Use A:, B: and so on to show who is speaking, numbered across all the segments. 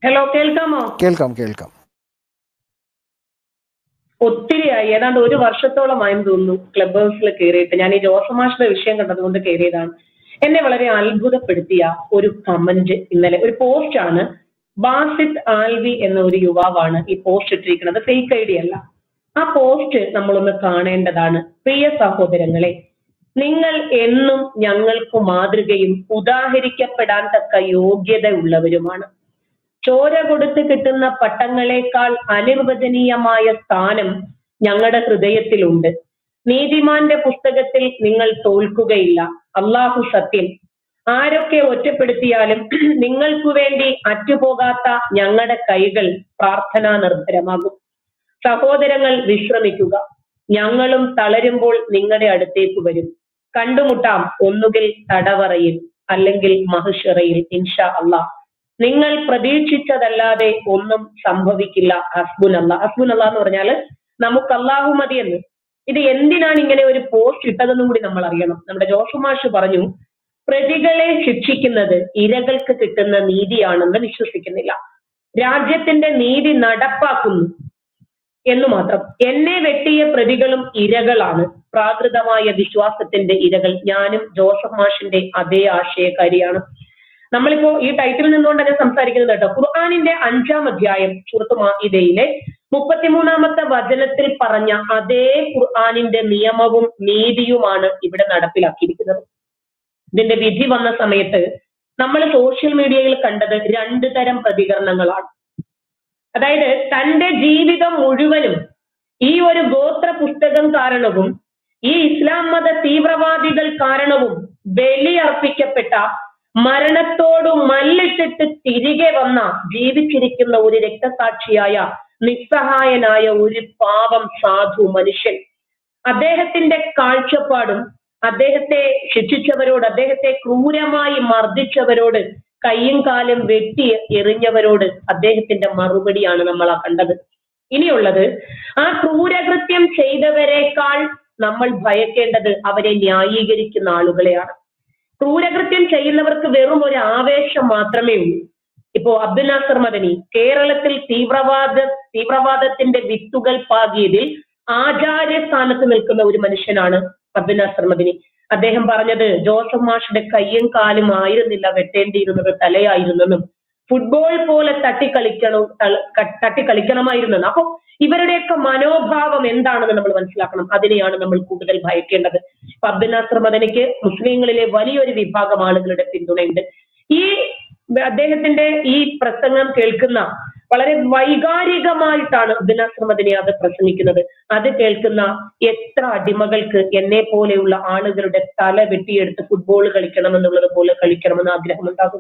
A: Hello കേൾക്കാമോ
B: കേൾക്കാം കേൾക്കാം
A: ഒത്തിരിയായി ഏതാണ്ട് ഒരു വർഷത്തോളമായെന്ന് തോന്നുന്നു ക്ലബ് ഹൗസിൽ കയറിയിട്ട് ഞാൻ ഈ ജോസമാഷിന്റെ വിഷയം കണ്ടതുകൊണ്ട് കയറിയതാണ് എന്നെ വളരെ അത്ഭുതപ്പെടുത്തിയ ഒരു കമന്റ് ഇന്നലെ ഒരു പോസ്റ്റ് ആണ് ബാസിത് ആൽവി എന്ന ഒരു യുവാവാണ് ഈ പോസ്റ്റ് ഇട്ടിരിക്കുന്നത് ഫേക്ക് ഐ ഡി അല്ല ആ പോസ്റ്റ് നമ്മളൊന്ന് കാണേണ്ടതാണ് പ്രിയ സഹോദരങ്ങളെ നിങ്ങൾ എന്നും ഞങ്ങൾക്ക് മാതൃകയും ഉദാഹരിക്കപ്പെടാൻ തക്ക യോഗ്യത ഉള്ളവരുമാണ് ചോര കൊടുത്ത് കിട്ടുന്ന പട്ടങ്ങളെക്കാൾ അനിർവചനീയമായ സ്ഥാനം ഞങ്ങളുടെ ഹൃദയത്തിലുണ്ട് നീതിമാന്റെ പുസ്തകത്തിൽ നിങ്ങൾ തോൽക്കുകയില്ല അള്ളാഹു സത്യം ആരൊക്കെ ഒറ്റപ്പെടുത്തിയാലും നിങ്ങൾക്കു വേണ്ടി അറ്റുപോകാത്ത ഞങ്ങളുടെ കൈകൾ പ്രാർത്ഥനാ നിർഭരമാകും സഹോദരങ്ങൾ വിശ്രമിക്കുക ഞങ്ങളും തളരുമ്പോൾ നിങ്ങളുടെ അടുത്തേക്ക് വരും കണ്ടുമുട്ടാം ഒന്നുകിൽ തടവറയിൽ അല്ലെങ്കിൽ മഹിഷറയിൽ ഇൻഷാ അള്ളാഹ് നിങ്ങൾ പ്രതീക്ഷിച്ചതല്ലാതെ ഒന്നും സംഭവിക്കില്ല ഹസ്ബുൻ അല്ല ഹസ്ബുൻ അല്ല എന്ന് പറഞ്ഞാൽ നമുക്ക് അള്ളാഹു മതിയെന്ന് ഇത് എന്തിനാണ് ഇങ്ങനെ ഒരു പോസ്റ്റ് ഇട്ടതെന്നും കൂടി നമ്മൾ അറിയണം നമ്മുടെ ജോഷു മാഷ് പറഞ്ഞു പ്രതികളെ ശിക്ഷിക്കുന്നത് ഇരകൾക്ക് കിട്ടുന്ന നീതിയാണെന്ന് വിശ്വസിക്കുന്നില്ല രാജ്യത്തിന്റെ നീതി നടപ്പാക്കുന്നു എന്ന് മാത്രം എന്നെ വെട്ടിയ പ്രതികളും ഇരകളാണ് പ്രാകൃതമായ വിശ്വാസത്തിന്റെ ഇരകൾ ഞാനും ജോസഫ് മാഷിന്റെ അതേ ആശയക്കാരിയാണ് നമ്മളിപ്പോ ഈ ടൈറ്റിൽ നിന്നുകൊണ്ട് തന്നെ സംസാരിക്കുന്നത് കേട്ടോ ഖുർആാനിന്റെ അഞ്ചാം അധ്യായം സുഹൃത്തു മാഇദയിലെ മുപ്പത്തിമൂന്നാമത്തെ വചനത്തിൽ പറഞ്ഞ അതേ ഖുർആാനിന്റെ നിയമവും നീതിയുമാണ് ഇവിടെ നടപ്പിലാക്കിയിരിക്കുന്നത് ഇതിന്റെ വിധി വന്ന സമയത്ത് നമ്മൾ സോഷ്യൽ മീഡിയയിൽ കണ്ടത് രണ്ട് തരം പ്രതികരണങ്ങളാണ് അതായത് തന്റെ ജീവിതം മുഴുവനും ഈ ഒരു ഗോത്ര പുസ്തകം കാരണവും ഈ ഇസ്ലാം മത തീവ്രവാദികൾ കാരണവും ബലിയർപ്പിക്കപ്പെട്ട മരണത്തോട് മല്ലിട്ടിട്ട് തിരികെ വന്ന ജീവിച്ചിരിക്കുന്ന ഒരു രക്തസാക്ഷിയായ നിസ്സഹായനായ ഒരു പാവം സാധു മനുഷ്യൻ അദ്ദേഹത്തിന്റെ കാഴ്ചപ്പാടും അദ്ദേഹത്തെ ശിക്ഷിച്ചവരോട് അദ്ദേഹത്തെ ക്രൂരമായി മർദ്ദിച്ചവരോട് കയ്യും കാലും വെട്ടി എറിഞ്ഞവരോട് അദ്ദേഹത്തിന്റെ മറുപടിയാണ് നമ്മൾ ആ കണ്ടത് ഇനിയുള്ളത് ആ ക്രൂരകൃത്യം ചെയ്തവരെക്കാൾ നമ്മൾ ഭയക്കേണ്ടത് അവരെ ന്യായീകരിക്കുന്ന ആളുകളെയാണ് ക്രൂരകൃത്യം ചെയ്യുന്നവർക്ക് വെറും ഒരു ആവേശം മാത്രമേ ഉള്ളൂ ഇപ്പോ അബ്ദുൽ നാസർ മദനി കേരളത്തിൽ തീവ്രവാദ തീവ്രവാദത്തിന്റെ വിത്തുകൾ പാകിയതിൽ ആചാര്യ സ്ഥാനത്ത് നിൽക്കുന്ന ഒരു മനുഷ്യനാണ് അബ്ദുൽ നാസർ മദനി അദ്ദേഹം പറഞ്ഞത് ജോസഫ് മാഷിന്റെ കയ്യും കാലും ആയിരുന്നില്ല വെട്ടേണ്ടിയിരുന്നത് തലയായിരുന്നെന്നും ഫുട്ബോൾ പോലെ തട്ടിക്കളിക്കണം തട്ടിക്കളിക്കണമായിരുന്നെന്ന് അപ്പൊ ഇവരുടെയൊക്കെ മനോഭാവം എന്താണെന്ന് നമ്മൾ മനസ്സിലാക്കണം അതിനെയാണ് നമ്മൾ കൂടുതൽ ഭയക്കേണ്ടത് ഇപ്പൊ അബ്ദുൽ നാസർ മദനിക്ക് മുസ്ലിങ്ങളിലെ വലിയൊരു വിഭാഗം ആളുകളുടെ പിന്തുണയുണ്ട് ഈ അദ്ദേഹത്തിന്റെ ഈ പ്രസംഗം കേൾക്കുന്ന വളരെ വൈകാരികമായിട്ടാണ് അബ്ദുൽ നാസർ മദനി അത് പ്രസംഗിക്കുന്നത് അത് കേൾക്കുന്ന എത്ര അടിമകൾക്ക് എന്നെ പോലെയുള്ള ആളുകളുടെ തല വെട്ടിയെടുത്ത് ഫുട്ബോൾ കളിക്കണം എന്നുള്ളത് പോലെ കളിക്കണമെന്ന് ആഗ്രഹമുണ്ടാകും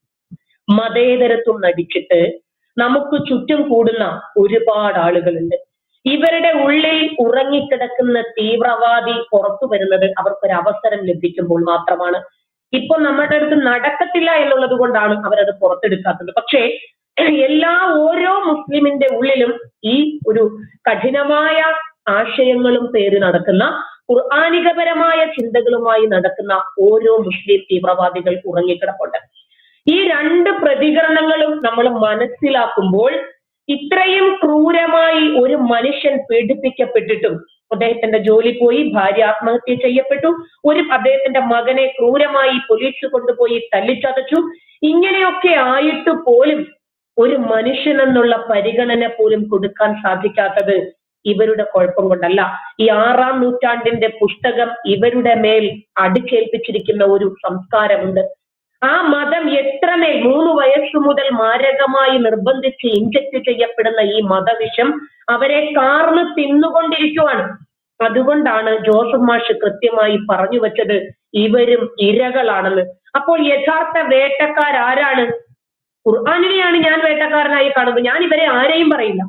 A: മതേതരത്വം നടിച്ചിട്ട് നമുക്ക് ചുറ്റും കൂടുന്ന ഒരുപാട് ആളുകളുണ്ട് ഇവരുടെ ഉള്ളിൽ ഉറങ്ങിക്കിടക്കുന്ന തീവ്രവാദി പുറത്തു വരുന്നത് അവർക്കൊരു അവസരം ലഭിക്കുമ്പോൾ മാത്രമാണ് ഇപ്പൊ നമ്മുടെ അടുത്ത് നടക്കത്തില്ല എന്നുള്ളത് കൊണ്ടാണ് അവരത് പുറത്തെടുക്കാത്തത് പക്ഷേ എല്ലാ ഓരോ മുസ്ലിമിന്റെ ഉള്ളിലും ഈ ഒരു കഠിനമായ ആശയങ്ങളും പേര് നടക്കുന്ന ഖുർആാനികപരമായ ചിന്തകളുമായി നടക്കുന്ന ഓരോ മുസ്ലിം തീവ്രവാദികൾ ഉറങ്ങിക്കിടപ്പുണ്ട് ഈ രണ്ട് പ്രതികരണങ്ങളും നമ്മൾ മനസ്സിലാക്കുമ്പോൾ ഇത്രയും ക്രൂരമായി ഒരു മനുഷ്യൻ പീഡിപ്പിക്കപ്പെട്ടിട്ടും അദ്ദേഹത്തിന്റെ ജോലി പോയി ഭാര്യ ആത്മഹത്യ ചെയ്യപ്പെട്ടു ഒരു അദ്ദേഹത്തിന്റെ മകനെ ക്രൂരമായി പോലീസ് കൊണ്ടുപോയി തല്ലിച്ചതച്ചു ഇങ്ങനെയൊക്കെ ആയിട്ട് പോലും ഒരു മനുഷ്യൻ എന്നുള്ള പരിഗണന പോലും കൊടുക്കാൻ സാധിക്കാത്തത് ഇവരുടെ കുഴപ്പം കൊണ്ടല്ല ഈ ആറാം നൂറ്റാണ്ടിന്റെ പുസ്തകം ഇവരുടെ മേൽ അടിച്ചേൽപ്പിച്ചിരിക്കുന്ന ഒരു സംസ്കാരമുണ്ട് ആ മതം എത്രമേൽ മൂന്ന് വയസ്സു മുതൽ മാരകമായി നിർബന്ധിച്ച് ഇഞ്ചക്ട് ചെയ്യപ്പെടുന്ന ഈ മതവിഷം അവരെ കാർന്ന് തിന്നുകൊണ്ടിരിക്കുവാണ് അതുകൊണ്ടാണ് ജോസഫ് മാഷ് കൃത്യമായി പറഞ്ഞു വെച്ചത് ഇവരും ഇരകളാണെന്ന് അപ്പോൾ യഥാർത്ഥ വേട്ടക്കാരാരാണ് ഖുർആാനിനെയാണ് ഞാൻ വേട്ടക്കാരനായി കാണുന്നത് ഞാൻ ഇവരെ ആരെയും പറയില്ല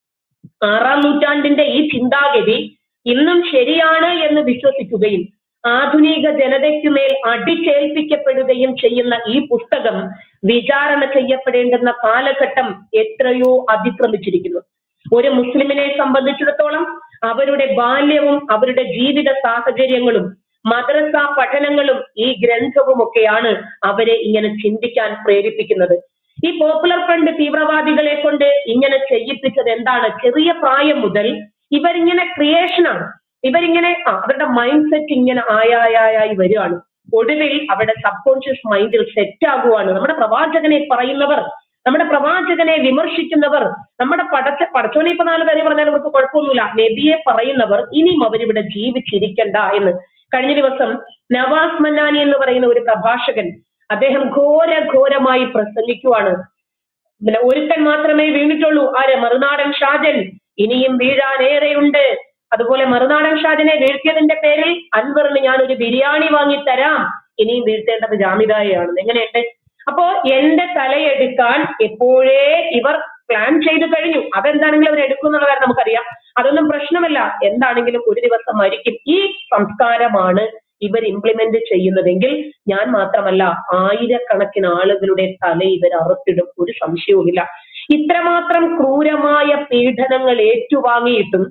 A: ആറാം നൂറ്റാണ്ടിന്റെ ഈ ചിന്താഗതി ഇന്നും ശരിയാണ് എന്ന് വിശ്വസിക്കുകയും ആധുനിക ജനതയ്ക്കുമേൽ അടിച്ചേൽപ്പിക്കപ്പെടുകയും ചെയ്യുന്ന ഈ പുസ്തകം വിചാരണ ചെയ്യപ്പെടേണ്ടുന്ന കാലഘട്ടം എത്രയോ അതിക്രമിച്ചിരിക്കുന്നു ഒരു മുസ്ലിമിനെ സംബന്ധിച്ചിടത്തോളം അവരുടെ ബാല്യവും അവരുടെ ജീവിത സാഹചര്യങ്ങളും മദ്രസ പഠനങ്ങളും ഈ ഗ്രന്ഥവുമൊക്കെയാണ് അവരെ ഇങ്ങനെ ചിന്തിക്കാൻ പ്രേരിപ്പിക്കുന്നത് ഈ പോപ്പുലർ ഫ്രണ്ട് തീവ്രവാദികളെ കൊണ്ട് ഇങ്ങനെ ചെയ്യിപ്പിച്ചത് എന്താണ് ചെറിയ പ്രായം മുതൽ ഇവരിങ്ങനെ ക്രിയേഷനാണ് ഇവരിങ്ങനെ ആ, അവരുടെ മൈൻഡ് സെറ്റ് ഇങ്ങനെ ആയായായി വരികയാണ് ഒടുവിൽ അവരുടെ സബ് കോൺഷ്യസ് മൈൻഡിൽ സെറ്റ് ആകുവാണ് നമ്മുടെ പ്രവാചകനെ പറയുന്നവർ നമ്മുടെ പ്രവാചകനെ വിമർശിക്കുന്നവർ നമ്മുടെ പടച്ച പടച്ചോനെ ഇപ്പൊ നാല് പേരെ പറഞ്ഞാൽ അവർക്ക് കുഴപ്പമൊന്നുമില്ല നബിയെ പറയുന്നവർ ഇനിയും അവരിവിടെ ജീവിച്ചിരിക്കണ്ട എന്ന് കഴിഞ്ഞ ദിവസം നവാസ് മന്നാനി എന്ന് പറയുന്ന ഒരു പ്രഭാഷകൻ അദ്ദേഹം ഘോര ഘോരമായി പ്രസംഗിക്കുവാണ് പിന്നെ ഒരുത്തൻ മാത്രമേ വീണിട്ടുള്ളൂ ആര് മറുനാടൻ ഷാജൻ ഇനിയും വീഴാൻ ഏറെയുണ്ട് അതുപോലെ മറുനാടൻ ഷാജനെ വീഴ്ത്തിയതിന്റെ പേരിൽ അൻവറിന് ഞാൻ ഒരു ബിരിയാണി വാങ്ങി തരാം ഇനിയും വീഴ്ത്തേണ്ടത് ജാമിതായാണ് എങ്ങനെയുണ്ട് അപ്പോ എന്റെ തലയെടുക്കാൻ എപ്പോഴേ ഇവർ പ്ലാൻ ചെയ്തു കഴിഞ്ഞു അതെന്താണെങ്കിലും അവർ എടുക്കും എന്നുള്ള കാര്യം നമുക്കറിയാം അതൊന്നും പ്രശ്നമല്ല എന്താണെങ്കിലും ഒരു ദിവസം മരിക്കും ഈ സംസ്കാരമാണ് ഇവർ ഇംപ്ലിമെന്റ് ചെയ്യുന്നതെങ്കിൽ ഞാൻ മാത്രമല്ല ആയിരക്കണക്കിന് ആളുകളുടെ തല ഇവർ അറുത്തിടും ഒരു സംശയവുമില്ല ഇത്രമാത്രം ക്രൂരമായ പീഡനങ്ങൾ ഏറ്റുവാങ്ങിയിട്ടും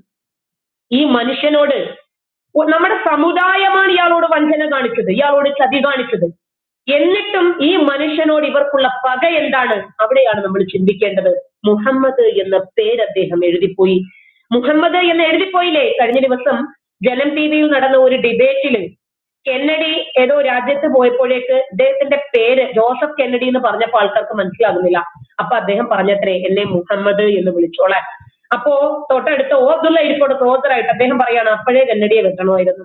A: ഈ മനുഷ്യനോട് ഒ- നമ്മുടെ സമുദായമാണ് ഇയാളോട് വഞ്ചന കാണിച്ചത് ഇയാളോട് ചതി കാണിച്ചത് എന്നിട്ടും ഈ മനുഷ്യനോട് ഇവർക്കുള്ള പക എന്താണ് അവിടെയാണ് നമ്മൾ ചിന്തിക്കേണ്ടത് മുഹമ്മദ് എന്ന പേര് അദ്ദേഹം എഴുതിപ്പോയി മുഹമ്മദ് എന്ന് എഴുതിപ്പോയില്ലേ കഴിഞ്ഞ ദിവസം ജനം ടി വിയിൽ നടന്ന ഒരു ഡിബേറ്റില് കെന്നഡി ഏതോ രാജ്യത്ത് പോയപ്പോഴേക്ക് ഇദ്ദേഹത്തിന്റെ പേര് ജോസഫ് കെന്നഡി എന്ന് പറഞ്ഞപ്പോൾ ആൾക്കാർക്ക് മനസ്സിലാകുന്നില്ല അപ്പൊ അദ്ദേഹം പറഞ്ഞത്രേ എന്നെ മുഹമ്മദ് എന്ന് വിളിച്ചോളാൻ അപ്പോ തൊട്ടടുത്ത ഓർദുള്ള ഇരിപ്പോട് ക്ലോസറായിട്ട് അദ്ദേഹം പറയാണ് അപ്പോഴേ കെന്നഡിയെ വെക്കണമായിരുന്നു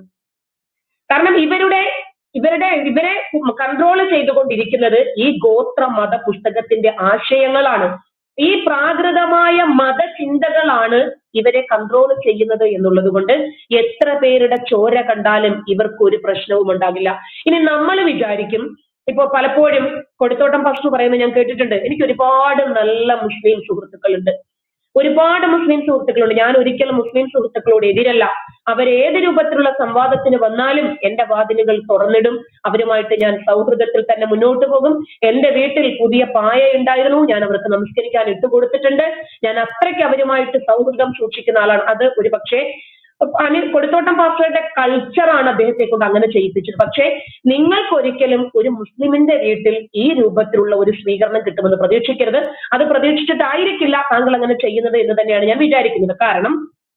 A: കാരണം ഇവരുടെ ഇവരുടെ ഇവരെ കൺട്രോൾ ചെയ്തുകൊണ്ടിരിക്കുന്നത് ഈ ഗോത്ര മത പുസ്തകത്തിന്റെ ആശയങ്ങളാണ് ഈ പ്രാകൃതമായ മതചിന്തകളാണ് ഇവരെ കൺട്രോൾ ചെയ്യുന്നത് എന്നുള്ളത് കൊണ്ട് എത്ര പേരുടെ ചോര കണ്ടാലും ഇവർക്ക് ഒരു പ്രശ്നവും ഉണ്ടാകില്ല ഇനി നമ്മൾ വിചാരിക്കും ഇപ്പൊ പലപ്പോഴും കൊടുത്തോട്ടം ഫസ്റ്റ് പറയുന്നത് ഞാൻ കേട്ടിട്ടുണ്ട് എനിക്ക് ഒരുപാട് നല്ല മുസ്ലിം സുഹൃത്തുക്കളുണ്ട് ഒരുപാട് മുസ്ലിം സുഹൃത്തുക്കളുണ്ട് ഞാൻ ഒരിക്കലും മുസ്ലിം സുഹൃത്തുക്കളോട് എതിരല്ല അവർ ഏത് രൂപത്തിലുള്ള സംവാദത്തിന് വന്നാലും എന്റെ വാതിലുകൾ തുറന്നിടും അവരുമായിട്ട് ഞാൻ സൗഹൃദത്തിൽ തന്നെ മുന്നോട്ട് പോകും എന്റെ വീട്ടിൽ പുതിയ പായ ഉണ്ടായിരുന്നു ഞാൻ അവർക്ക് നമസ്കരിക്കാൻ ഇട്ടുകൊടുത്തിട്ടുണ്ട് ഞാൻ അത്രയ്ക്ക് അവരുമായിട്ട് സൗഹൃദം സൂക്ഷിക്കുന്ന ആളാണ് അത് ഒരു പക്ഷേ അനിൽ കൊടുത്തോട്ടം പാസ്റ്ററുടെ കൾച്ചറാണ് അദ്ദേഹത്തെ കൊണ്ട് അങ്ങനെ ചെയ്യിപ്പിച്ചത് പക്ഷേ നിങ്ങൾക്കൊരിക്കലും ഒരു മുസ്ലിമിന്റെ വീട്ടിൽ ഈ രൂപത്തിലുള്ള ഒരു സ്വീകരണം കിട്ടുമെന്ന് പ്രതീക്ഷിക്കരുത് അത് പ്രതീക്ഷിച്ചിട്ടായിരിക്കില്ല താങ്കൾ അങ്ങനെ ചെയ്യുന്നത് എന്ന് തന്നെയാണ് ഞാൻ വിചാരിക്കുന്നത് കാരണം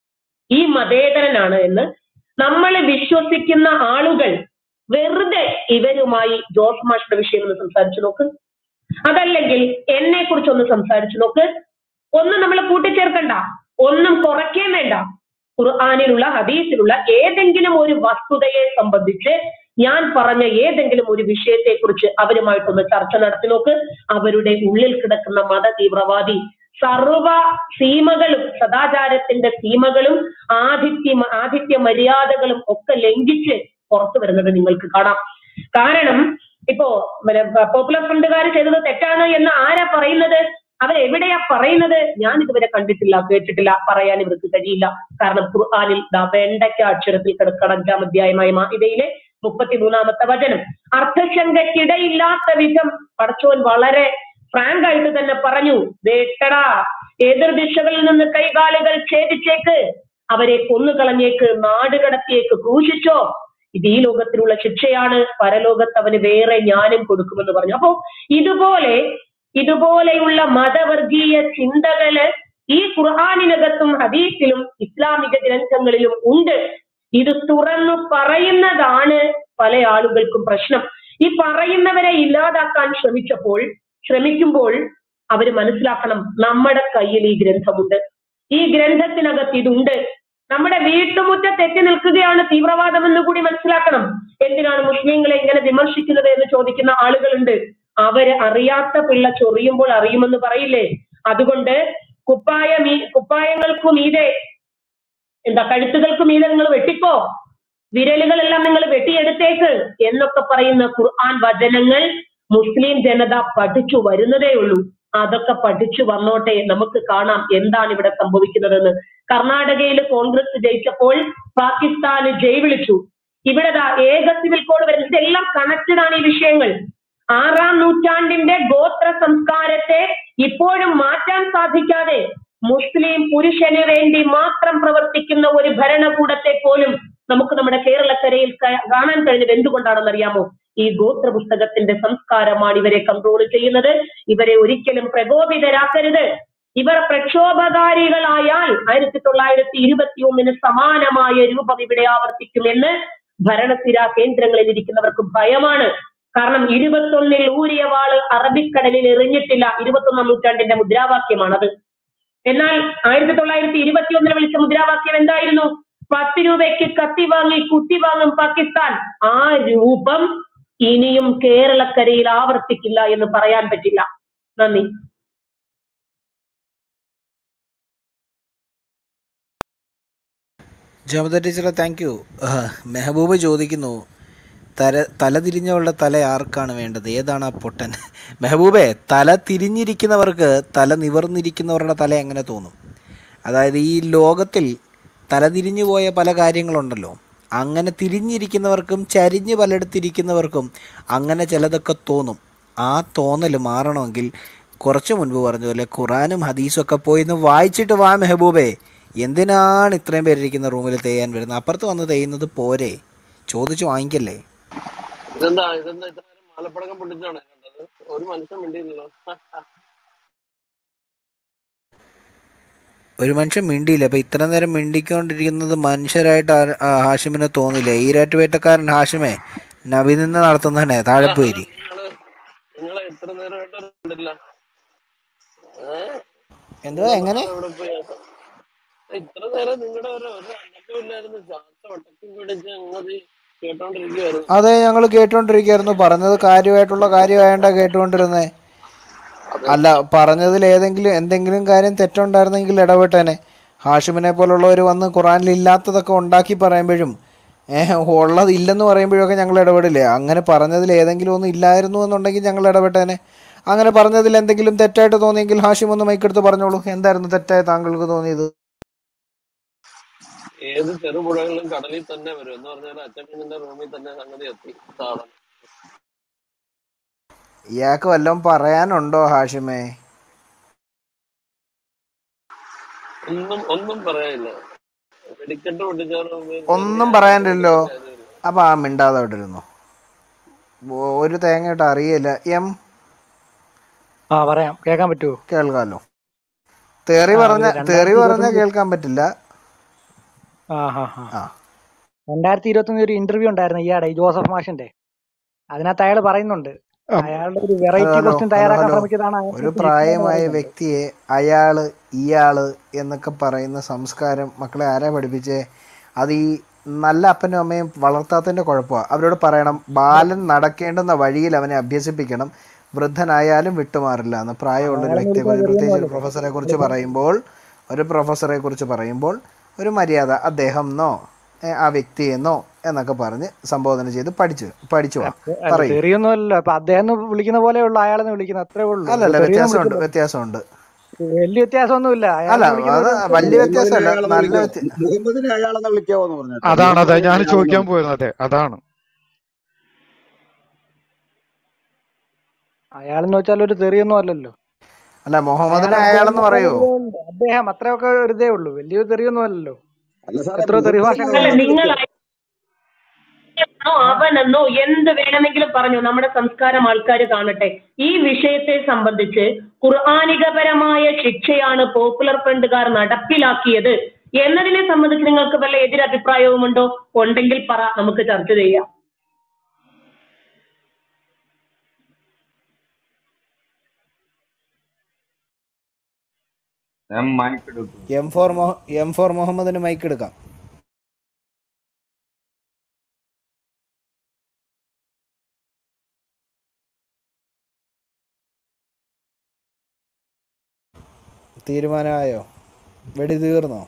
A: ഈ മതേതരനാണ് എന്ന് നമ്മൾ വിശ്വസിക്കുന്ന ആളുകൾ വെറുതെ ഇവരുമായി ജോസ് മാഷിന്റെ വിഷയം ഒന്ന് സംസാരിച്ചു നോക്ക് അതല്ലെങ്കിൽ എന്നെ കുറിച്ച് ഒന്ന് സംസാരിച്ചു നോക്ക് ഒന്നും നമ്മൾ കൂട്ടിച്ചേർക്കണ്ട ഒന്നും കുറയ്ക്കുകയും വേണ്ട ഖുർആാനിലുള്ള ഹദീസിലുള്ള ഏതെങ്കിലും ഒരു വസ്തുതയെ സംബന്ധിച്ച് ഞാൻ പറഞ്ഞ ഏതെങ്കിലും ഒരു വിഷയത്തെക്കുറിച്ച് അവരുമായിട്ടൊന്ന് ചർച്ച നടത്തി നോക്ക് അവരുടെ ഉള്ളിൽ കിടക്കുന്ന മത തീവ്രവാദി സർവ സീമകളും സദാചാരത്തിന്റെ സീമകളും ആതിഥ്യ ആതിഥ്യ മര്യാദകളും ഒക്കെ ലംഘിച്ച് പുറത്തു വരുന്നത് നിങ്ങൾക്ക് കാണാം കാരണം ഇപ്പോ പോപ്പുലർ ഫ്രണ്ടുകാർ ചെയ്തത് തെറ്റാണ് എന്ന് ആരാ പറയുന്നത് അവരെവിടെയാ പറയുന്നത് ഞാൻ ഇതുവരെ കണ്ടിട്ടില്ല കേട്ടിട്ടില്ല പറയാൻ ഇവർക്ക് കഴിയില്ല കാരണം ഖുർആാനിൽ ദാ വെണ്ടയ്ക്ക അക്ഷരത്തിൽ കിടക്കണം അഞ്ചാം അധ്യായമായ മാഹിതയിലെ മുപ്പത്തിമൂന്നാമത്തെ വചനം അർത്ഥശങ്കയ്ക്കിടയില്ലാത്ത വിധം പടച്ചോൻ വളരെ ഫ്രാങ്ക് ആയിട്ട് തന്നെ പറഞ്ഞു വേട്ടടാ എതിർ ദിശകളിൽ നിന്ന് കൈകാലുകൾ ഛേദിച്ചേക്ക് അവരെ കൊന്നുകളഞ്ഞേക്ക് നാട് കടത്തിയേക്ക് ക്രൂശിച്ചോ ഇത് ഈ ലോകത്തിലുള്ള ശിക്ഷയാണ് പരലോകത്ത് അവന് വേറെ ജ്ഞാനം കൊടുക്കുമെന്ന് പറഞ്ഞു അപ്പോ ഇതുപോലെ ഇതുപോലെയുള്ള മതവർഗീയ ചിന്തകള് ഈ ഖുർആാനിനകത്തും ഹദീസിലും ഇസ്ലാമിക ഗ്രന്ഥങ്ങളിലും ഉണ്ട് ഇത് തുറന്നു പറയുന്നതാണ് പല ആളുകൾക്കും പ്രശ്നം ഈ പറയുന്നവരെ ഇല്ലാതാക്കാൻ ശ്രമിച്ചപ്പോൾ ശ്രമിക്കുമ്പോൾ അവർ മനസ്സിലാക്കണം നമ്മുടെ കയ്യിൽ ഈ ഗ്രന്ഥമുണ്ട് ഈ ഗ്രന്ഥത്തിനകത്ത് ഇതുണ്ട് നമ്മുടെ വീട്ടുമുറ്റത്ത് എത്തി നിൽക്കുകയാണ് തീവ്രവാദം എന്ന് കൂടി മനസ്സിലാക്കണം എന്തിനാണ് മുസ്ലിങ്ങളെ ഇങ്ങനെ വിമർശിക്കുന്നത് എന്ന് ചോദിക്കുന്ന ആളുകളുണ്ട് അവര് അറിയാത്ത പിള്ള ചൊറിയുമ്പോൾ അറിയുമെന്ന് പറയില്ലേ അതുകൊണ്ട് കുപ്പായ മീ കുപ്പായങ്ങൾക്കു മീതെ എന്താ കഴുത്തുകൾക്ക് മീതെ നിങ്ങൾ വെട്ടിക്കോ വിരലുകളെല്ലാം നിങ്ങൾ വെട്ടിയെടുത്തേക്ക് എന്നൊക്കെ പറയുന്ന ഖുർആൻ വചനങ്ങൾ മുസ്ലിം ജനത പഠിച്ചു വരുന്നതേ ഉള്ളൂ അതൊക്കെ പഠിച്ചു വന്നോട്ടെ നമുക്ക് കാണാം എന്താണ് ഇവിടെ സംഭവിക്കുന്നതെന്ന് കർണാടകയിൽ കോൺഗ്രസ് ജയിച്ചപ്പോൾ പാകിസ്ഥാന് ജയ് വിളിച്ചു ഇവിടെ ദാ ഏക സിവിൽ കോഡ് വരുന്നത് ഇതെല്ലാം കണക്റ്റഡ് ആണ് ഈ വിഷയങ്ങൾ ആറാം നൂറ്റാണ്ടിന്റെ ഗോത്ര സംസ്കാരത്തെ ഇപ്പോഴും മാറ്റാൻ സാധിക്കാതെ മുസ്ലിം പുരുഷന് വേണ്ടി മാത്രം പ്രവർത്തിക്കുന്ന ഒരു ഭരണകൂടത്തെ പോലും നമുക്ക് നമ്മുടെ കേരളക്കരയിൽ ക- കാണാൻ കഴിഞ്ഞത് എന്തുകൊണ്ടാണെന്ന് അറിയാമോ ഈ ഗോത്ര പുസ്തകത്തിന്റെ സംസ്കാരമാണ് ഇവരെ കൺട്രോൾ ചെയ്യുന്നത് ഇവരെ ഒരിക്കലും പ്രകോപിതരാക്കരുത് ഇവർ പ്രക്ഷോഭകാരികളായാൽ ആയിരത്തി തൊള്ളായിരത്തി ഇരുപത്തി ഒന്നിന് സമാനമായ രൂപം ഇവിടെ ആവർത്തിക്കുമെന്ന് ഭരണസ്ഥിര കേന്ദ്രങ്ങളിൽ ഇരിക്കുന്നവർക്ക് ഭയമാണ് കാരണം ഇരുപത്തൊന്നിൽ ഊരിയ വാള് അറബിക്കടലിൽ എറിഞ്ഞിട്ടില്ല ഇരുപത്തൊന്നാം നൂറ്റാണ്ടിന്റെ മുദ്രാവാക്യമാണത് എന്നാൽ ആയിരത്തി തൊള്ളായിരത്തി ഇരുപത്തി ഒന്നിൽ വിളിച്ച മുദ്രാവാക്യം എന്തായിരുന്നു പത്ത് രൂപയ്ക്ക് കത്തി വാങ്ങി കുത്തി വാങ്ങും പാകിസ്ഥാൻ ആ രൂപം ഇനിയും കേരളക്കരയിൽ ആവർത്തിക്കില്ല എന്ന് പറയാൻ പറ്റില്ല നന്ദി
B: ജമത ടീച്ചറെ താങ്ക് യു മെഹബൂബ് ചോദിക്കുന്നു തല തല തിരിഞ്ഞവളുടെ തല ആർക്കാണ് വേണ്ടത് ഏതാണ് ആ പൊട്ടൻ മെഹബൂബെ തല തിരിഞ്ഞിരിക്കുന്നവർക്ക് തല നിവർന്നിരിക്കുന്നവരുടെ തല എങ്ങനെ തോന്നും അതായത് ഈ ലോകത്തിൽ തല തിരിഞ്ഞു പോയ പല കാര്യങ്ങളുണ്ടല്ലോ അങ്ങനെ തിരിഞ്ഞിരിക്കുന്നവർക്കും ചരിഞ്ഞ് പലയിടത്തിരിക്കുന്നവർക്കും അങ്ങനെ ചിലതൊക്കെ തോന്നും ആ തോന്നൽ മാറണമെങ്കിൽ കുറച്ച് മുൻപ് പറഞ്ഞ പോലെ ഖുറാനും ഹദീസും ഒക്കെ പോയി ഒന്ന് വായിച്ചിട്ട് വാ മെഹബൂബേ എന്തിനാണ് ഇത്രയും പേരിരിക്കുന്ന റൂമിൽ തേയാൻ വരുന്നത് അപ്പുറത്ത് വന്ന് തേയുന്നത് പോരെ ചോദിച്ചു വാങ്ങിക്കല്ലേ
C: ഇതെന്താ ഇതെന്താ ഇത്ര നേരം മാലപ്പടക്കം പൊട്ടിച്ചാണ് കണ്ടത് ഒരു മനുഷ്യൻ മിണ്ടിയില്ലല്ലോ
B: ഒരു മനുഷ്യൻ മിണ്ടിയില്ല അപ്പൊ ഇത്ര നേരം മിണ്ടിക്കൊണ്ടിരിക്കുന്നത് മനുഷ്യരായിട്ട് ആ- ആ ഹാഷിമിനെ തോന്നില്ല ഈരാറ്റുപേട്ടക്കാരൻ ഹാഷിമേ നബി നിന്ന് നടത്തുന്നതന്നെ താഴെ പോയിരി
C: നിങ്ങള് നിങ്ങളെ എത്ര നേരമായിട്ട് കണ്ടില്ല ഏഹ്
B: എന്തോ എങ്ങനെ
C: എവിടെ പോയി ഇത്ര നേരം നിങ്ങളുടെ ഒരു ഒരു അനക്കവും ഇല്ലായിരുന്നു ശ്വാസം ഒട്ടക്കും പിടിച്ച് അങ്ങനെ കേട്ടോണ്ടിരിക്കുവായിരുന്നു
B: അതെ ഞങ്ങൾ കേട്ടോണ്ടിരിക്കുകയായിരുന്നു പറഞ്ഞത് കാര്യമായിട്ടുള്ള കാര്യമായോണ്ടാ കേട്ടുകൊണ്ടിരുന്നേ അല്ല പറഞ്ഞതിൽ ഏതെങ്കിലും എന്തെങ്കിലും കാര്യം തെറ്റുണ്ടായിരുന്നെങ്കിൽ ഇടപെട്ടേനെ ഹാഷിമിനെ പോലുള്ളവർ വന്ന് ഖുറാനിൽ ഇല്ലാത്തതൊക്കെ ഉണ്ടാക്കി പറയുമ്പോഴും ഏഹ് ഉള്ളത് ഇല്ലെന്ന് പറയുമ്പോഴൊക്കെ ഞങ്ങൾ ഇടപെടില്ലേ അങ്ങനെ പറഞ്ഞതിൽ ഏതെങ്കിലും ഒന്നും ഇല്ലായിരുന്നു എന്നുണ്ടെങ്കിൽ ഞങ്ങൾ ഇടപെട്ടേനെ അങ്ങനെ പറഞ്ഞതിൽ എന്തെങ്കിലും തെറ്റായിട്ട് തോന്നിയെങ്കിൽ ഹാഷിം ഒന്ന് മൈക്കെടുത്ത് പറഞ്ഞോളൂ എന്തായിരുന്നു തെറ്റായി താങ്കൾക്ക് തോന്നിയത്
C: ഏത് ചെറുപുഴകളിലും കടലിൽ തന്നെ വരും എന്ന് പറഞ്ഞാൽ അച്ഛൻ്റെ റൂമിൽ തന്നെ സംഗതി എത്തി സാധനം
B: ഇയാൾക്ക് വല്ലതും പറയാനുണ്ടോ ഹാഷിമേ
C: ഒന്നും ഒന്നും പറയാനില്ല വെടിക്കെട്ട് പൊട്ടിച്ചാലും
B: ഒന്നും പറയാനില്ലല്ലോ അപ്പം ആ മിണ്ടാതെ അവിടെ ഇരുന്നു ഒരു തേങ്ങയിട്ട് അറിയില്ല എം
D: ആ പറയാം കേൾക്കാൻ പറ്റുമോ
B: കേൾക്കാമല്ലോ തെറി
D: ആ,
B: പറഞ്ഞ
D: ഒരു
B: തെറി
D: രണ്ടായിരത്തി
B: പറഞ്ഞാൽ
D: ഇരുപത്തഞ്ച്
B: കേൾക്കാൻ പറ്റില്ല
D: ആ ഹാ ഹാ
B: ആ
D: രണ്ടായിരത്തി ഇരുപത്തി ഒരു ഇന്റർവ്യൂ ഉണ്ടായിരുന്നു ഈയാടെ ഈ ജോസഫ് മാഷിന്റെ അതിനകത്ത് അയാൾ പറയുന്നുണ്ട് അയാളുടെ ഒരു
B: hello
D: variety
B: hello
D: question
B: hello
D: തയ്യാറാക്കാൻ
B: ഹലോ
D: ശ്രമിച്ചതാണ്
B: ഒരു
D: അയാൾക്ക്
B: പ്രായമായ
D: പറയുന്നുണ്ട്
B: വ്യക്തിയെ അയാള് ഇയാള് എന്നൊക്കെ പറയുന്ന സംസ്കാരം മക്കളെ ആരാ പഠിപ്പിച്ചേ അത് ഈ നല്ല അപ്പനും അമ്മയും വളർത്താത്തതിൻ്റെ കുഴപ്പമാണ് അവരോട് പറയണം ബാലൻ നടക്കേണ്ടുന്ന വഴിയിൽ അവനെ അഭ്യസിപ്പിക്കണം വൃദ്ധനായാലും വിട്ടുമാറില്ല എന്ന് പ്രായമുള്ള ഒരു
D: അയാളെന്ന്
B: വ്യക്തിയെക്കുറിച്ച്
D: വിളിക്കാൻ
B: പ്രത്യേകിച്ച് ഒരു
D: കഴിയുമല്ലോ
B: പ്രൊഫസറെ കുറിച്ച് പറയുമ്പോൾ ഒരു പ്രൊഫസറെ കുറിച്ച് പറയുമ്പോൾ ഒരു മര്യാദ അദ്ദേഹം എന്നോ ഏ, ആ വ്യക്തിയെന്നോ എന്നൊക്കെ പറഞ്ഞ് സംബോധന ചെയ്ത് പഠിച്ചു പഠിച്ചു വാ
D: അല്ല
B: പറയൂ
D: തെറിയൊന്നും അല്ലല്ലോ അപ്പൊ അദ്ദേഹം എന്ന് വിളിക്കുന്ന പോലെ ഉള്ളു അയാളെന്ന് വിളിക്കുന്നത് അത്രേ ഉള്ളൂ അത്
B: അല്ലല്ല
D: തെറിയൊന്നും
B: വ്യത്യാസമുണ്ട്
D: വിളിക്കില്ല
B: വ്യത്യാസമുണ്ട്
D: വലിയ വ്യത്യാസമൊന്നുമില്ല
B: അല്ല
D: അയാളെന്ന് വിളിക്കുന്ന
B: അത്
D: ഒരു
B: വലിയ
D: തെറിയൊന്നും
B: വ്യത്യാസമല്ല
E: മുഹമ്മദിനെ അയാളെന്ന്
B: നല്ല
E: വിളിക്കാവോ
B: വ്യത്യ
E: മുഹമ്മദിനെ അയാളെന്ന് വിളിക്കാവോന്ന് പറഞ്ഞിട്ട്
F: അതാണ് അതെ
E: മുഹമ്മദിനെ
F: ഞാൻ
E: അയാളെന്ന്
F: ചോദിക്കാൻ
E: വിളിക്കാവോ
F: പോയിരുന്നത് അതെ അതാണ്
D: അയാളെന്ന് വെച്ചാൽ ഒരു തെറിയൊന്നും അല്ലല്ലോ
B: അല്ല
D: അയാൾ
B: മുഹമ്മദിനെ
D: അദ്ദേഹം
B: അയാളെന്ന്
D: അത്ര
B: പറയൂ
D: വലിയ അദ്ദേഹം അത്രയൊക്കെ ഒരു ഇതേ ഉള്ളൂ വലിയൊരു തെറിയൊന്നും അല്ലല്ലോ
E: അല്ല സാറേ
D: എത്രയോ തെറി
E: മുഹമ്മദിനെ
A: അല്ല
D: ഭാഷകളുണ്ട്
E: അയാളെന്ന്
A: നിങ്ങൾ
E: വിളിക്കാവോ
A: ആണോ അവനെന്നോ എന്ത് വേണമെങ്കിലും പറഞ്ഞു നമ്മുടെ സംസ്കാരം ആൾക്കാർ കാണട്ടെ ഈ വിഷയത്തെ സംബന്ധിച്ച് ഖുർആാനികപരമായ ശിക്ഷയാണ് പോപ്പുലർ ഫ്രണ്ടുകാർ നടപ്പിലാക്കിയത് എന്നതിനെ സംബന്ധിച്ച് നിങ്ങൾക്ക് വല്ല എതിരഭിപ്രായവുമുണ്ടോ ഉണ്ടെങ്കിൽ പറ നമുക്ക് ചർച്ച ചെയ്യാം
G: ഞാൻ മൈക്ക് എടുത്തു
B: എം ഫോർ മൊഹ എം ഫോർ മുഹമ്മദിന് മൈക്ക് എടുക്കാം തീരുമാനമായോ വെടി തീർന്നോ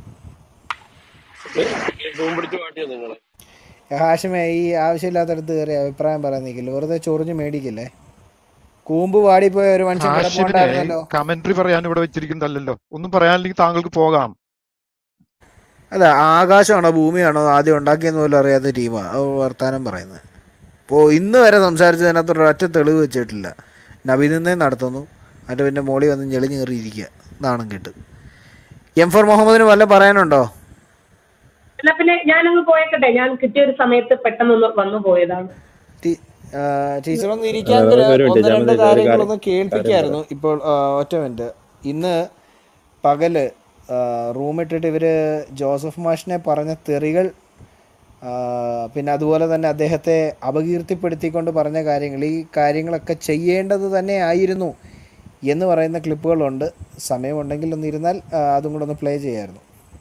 C: തൂം പിടിച്ച് മാറ്റിയോ നിങ്ങളെ
B: ഹാഷിമേ ഈ ആവശ്യമില്ലാത്തടത്ത് കയറി അഭിപ്രായം പറയാൻ നിൽക്കില്ല വെറുതെ ചൊറിഞ്ഞ് മേടിക്കില്ലേ കൂമ്പ് വാടിപ്പോയ ഒരു മനുഷ്യൻ
F: ഹാഷിമിനെ
B: കിടപ്പുണ്ടായിരുന്നല്ലോ
F: കമന്ററി പറയാൻ ഇവിടെ വെച്ചിരിക്കുന്നതല്ലല്ലോ ഒന്നും പറയാനില്ലെങ്കിൽ താങ്കൾക്ക് പോകാം
B: അല്ല ആകാശമാണോ ഭൂമിയാണോ ആദ്യം ഉണ്ടാക്കിയെന്ന് പോലും അറിയാത്ത ടീമാണ് അത് വർത്താനം പറയുന്നത് ഇപ്പോൾ ഇന്ന് വരെ സംസാരിച്ചതിനകത്ത് ഒരൊറ്റ തെളിവ് വെച്ചിട്ടില്ല നബിനിന്നെ നടത്തുന്നു എന്നിട്ട് പിന്നെ മോളി വന്ന് ഞെളിഞ്ഞ് കയറിയിരിക്കുക നാണം കേട്ട് എം ഫോർ മുഹമ്മദിന് വല്ല പറയാനുണ്ടോ
A: എന്നാ പിന്നെ ഞാനങ്ങ് പോയേക്കട്ടെ ഞാൻ കിട്ടിയ ഒരു സമയത്ത് പെട്ടെന്ന് വന്നു പോയതാണ്
B: തി- ടീച്ചർ ഒന്ന് ഇരിക്കാമെങ്കിൽ
G: ഒരു മിനിറ്റ്,
B: ഒന്ന് രണ്ട്
G: ജാമീൻ ഒരു കാര്യം-
B: കാര്യങ്ങളൊന്ന് കേൾപ്പിക്കായിരുന്നു ഇപ്പോൾ ആ, ഒറ്റ മിനിറ്റ് ഇന്ന് പകല് റൂമിട്ടിട്ട് ഇവർ ജോസഫ് മാഷിനെ പറഞ്ഞ തെറികൾ ആ, പിന്നെ അതുപോലെ തന്നെ അദ്ദേഹത്തെ അപകീർത്തിപ്പെടുത്തിക്കൊണ്ട് പറഞ്ഞ കാര്യങ്ങൾ ഈ കാര്യങ്ങളൊക്കെ ചെയ്യേണ്ടത് തന്നെ ആയിരുന്നു എന്ന് പറയുന്ന ക്ലിപ്പുകളുണ്ട് സമയമുണ്ടെങ്കിൽ ഒന്ന് ഇരുന്നാൽ ആ, അതും കൂടെ ഒന്ന് പ്ലേ ചെയ്യായിരുന്നു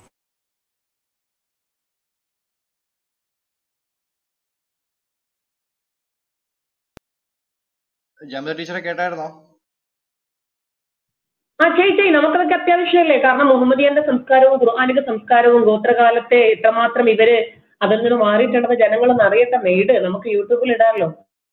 H: ജാമ്യ ടീച്ചറെ കേട്ടായിരുന്നോ
A: ആ ചെയ് ചെയ് നമുക്കതൊക്കെ അത്യാവശ്യമല്ലേ കാരണം മുഹമ്മദിയന്റെ സംസ്കാരവും ഖുർആാനിക സംസ്കാരവും ഗോത്രകാലത്തെ എത്രമാത്രം ഇവര് അതിൽ നിന്ന് മാറിയിട്ടുണ്ടെന്ന് ജനങ്ങളൊന്ന് അറിയട്ടെ മെയ്ഡ് നമുക്ക് യൂട്യൂബിൽ ഇടാമല്ലോ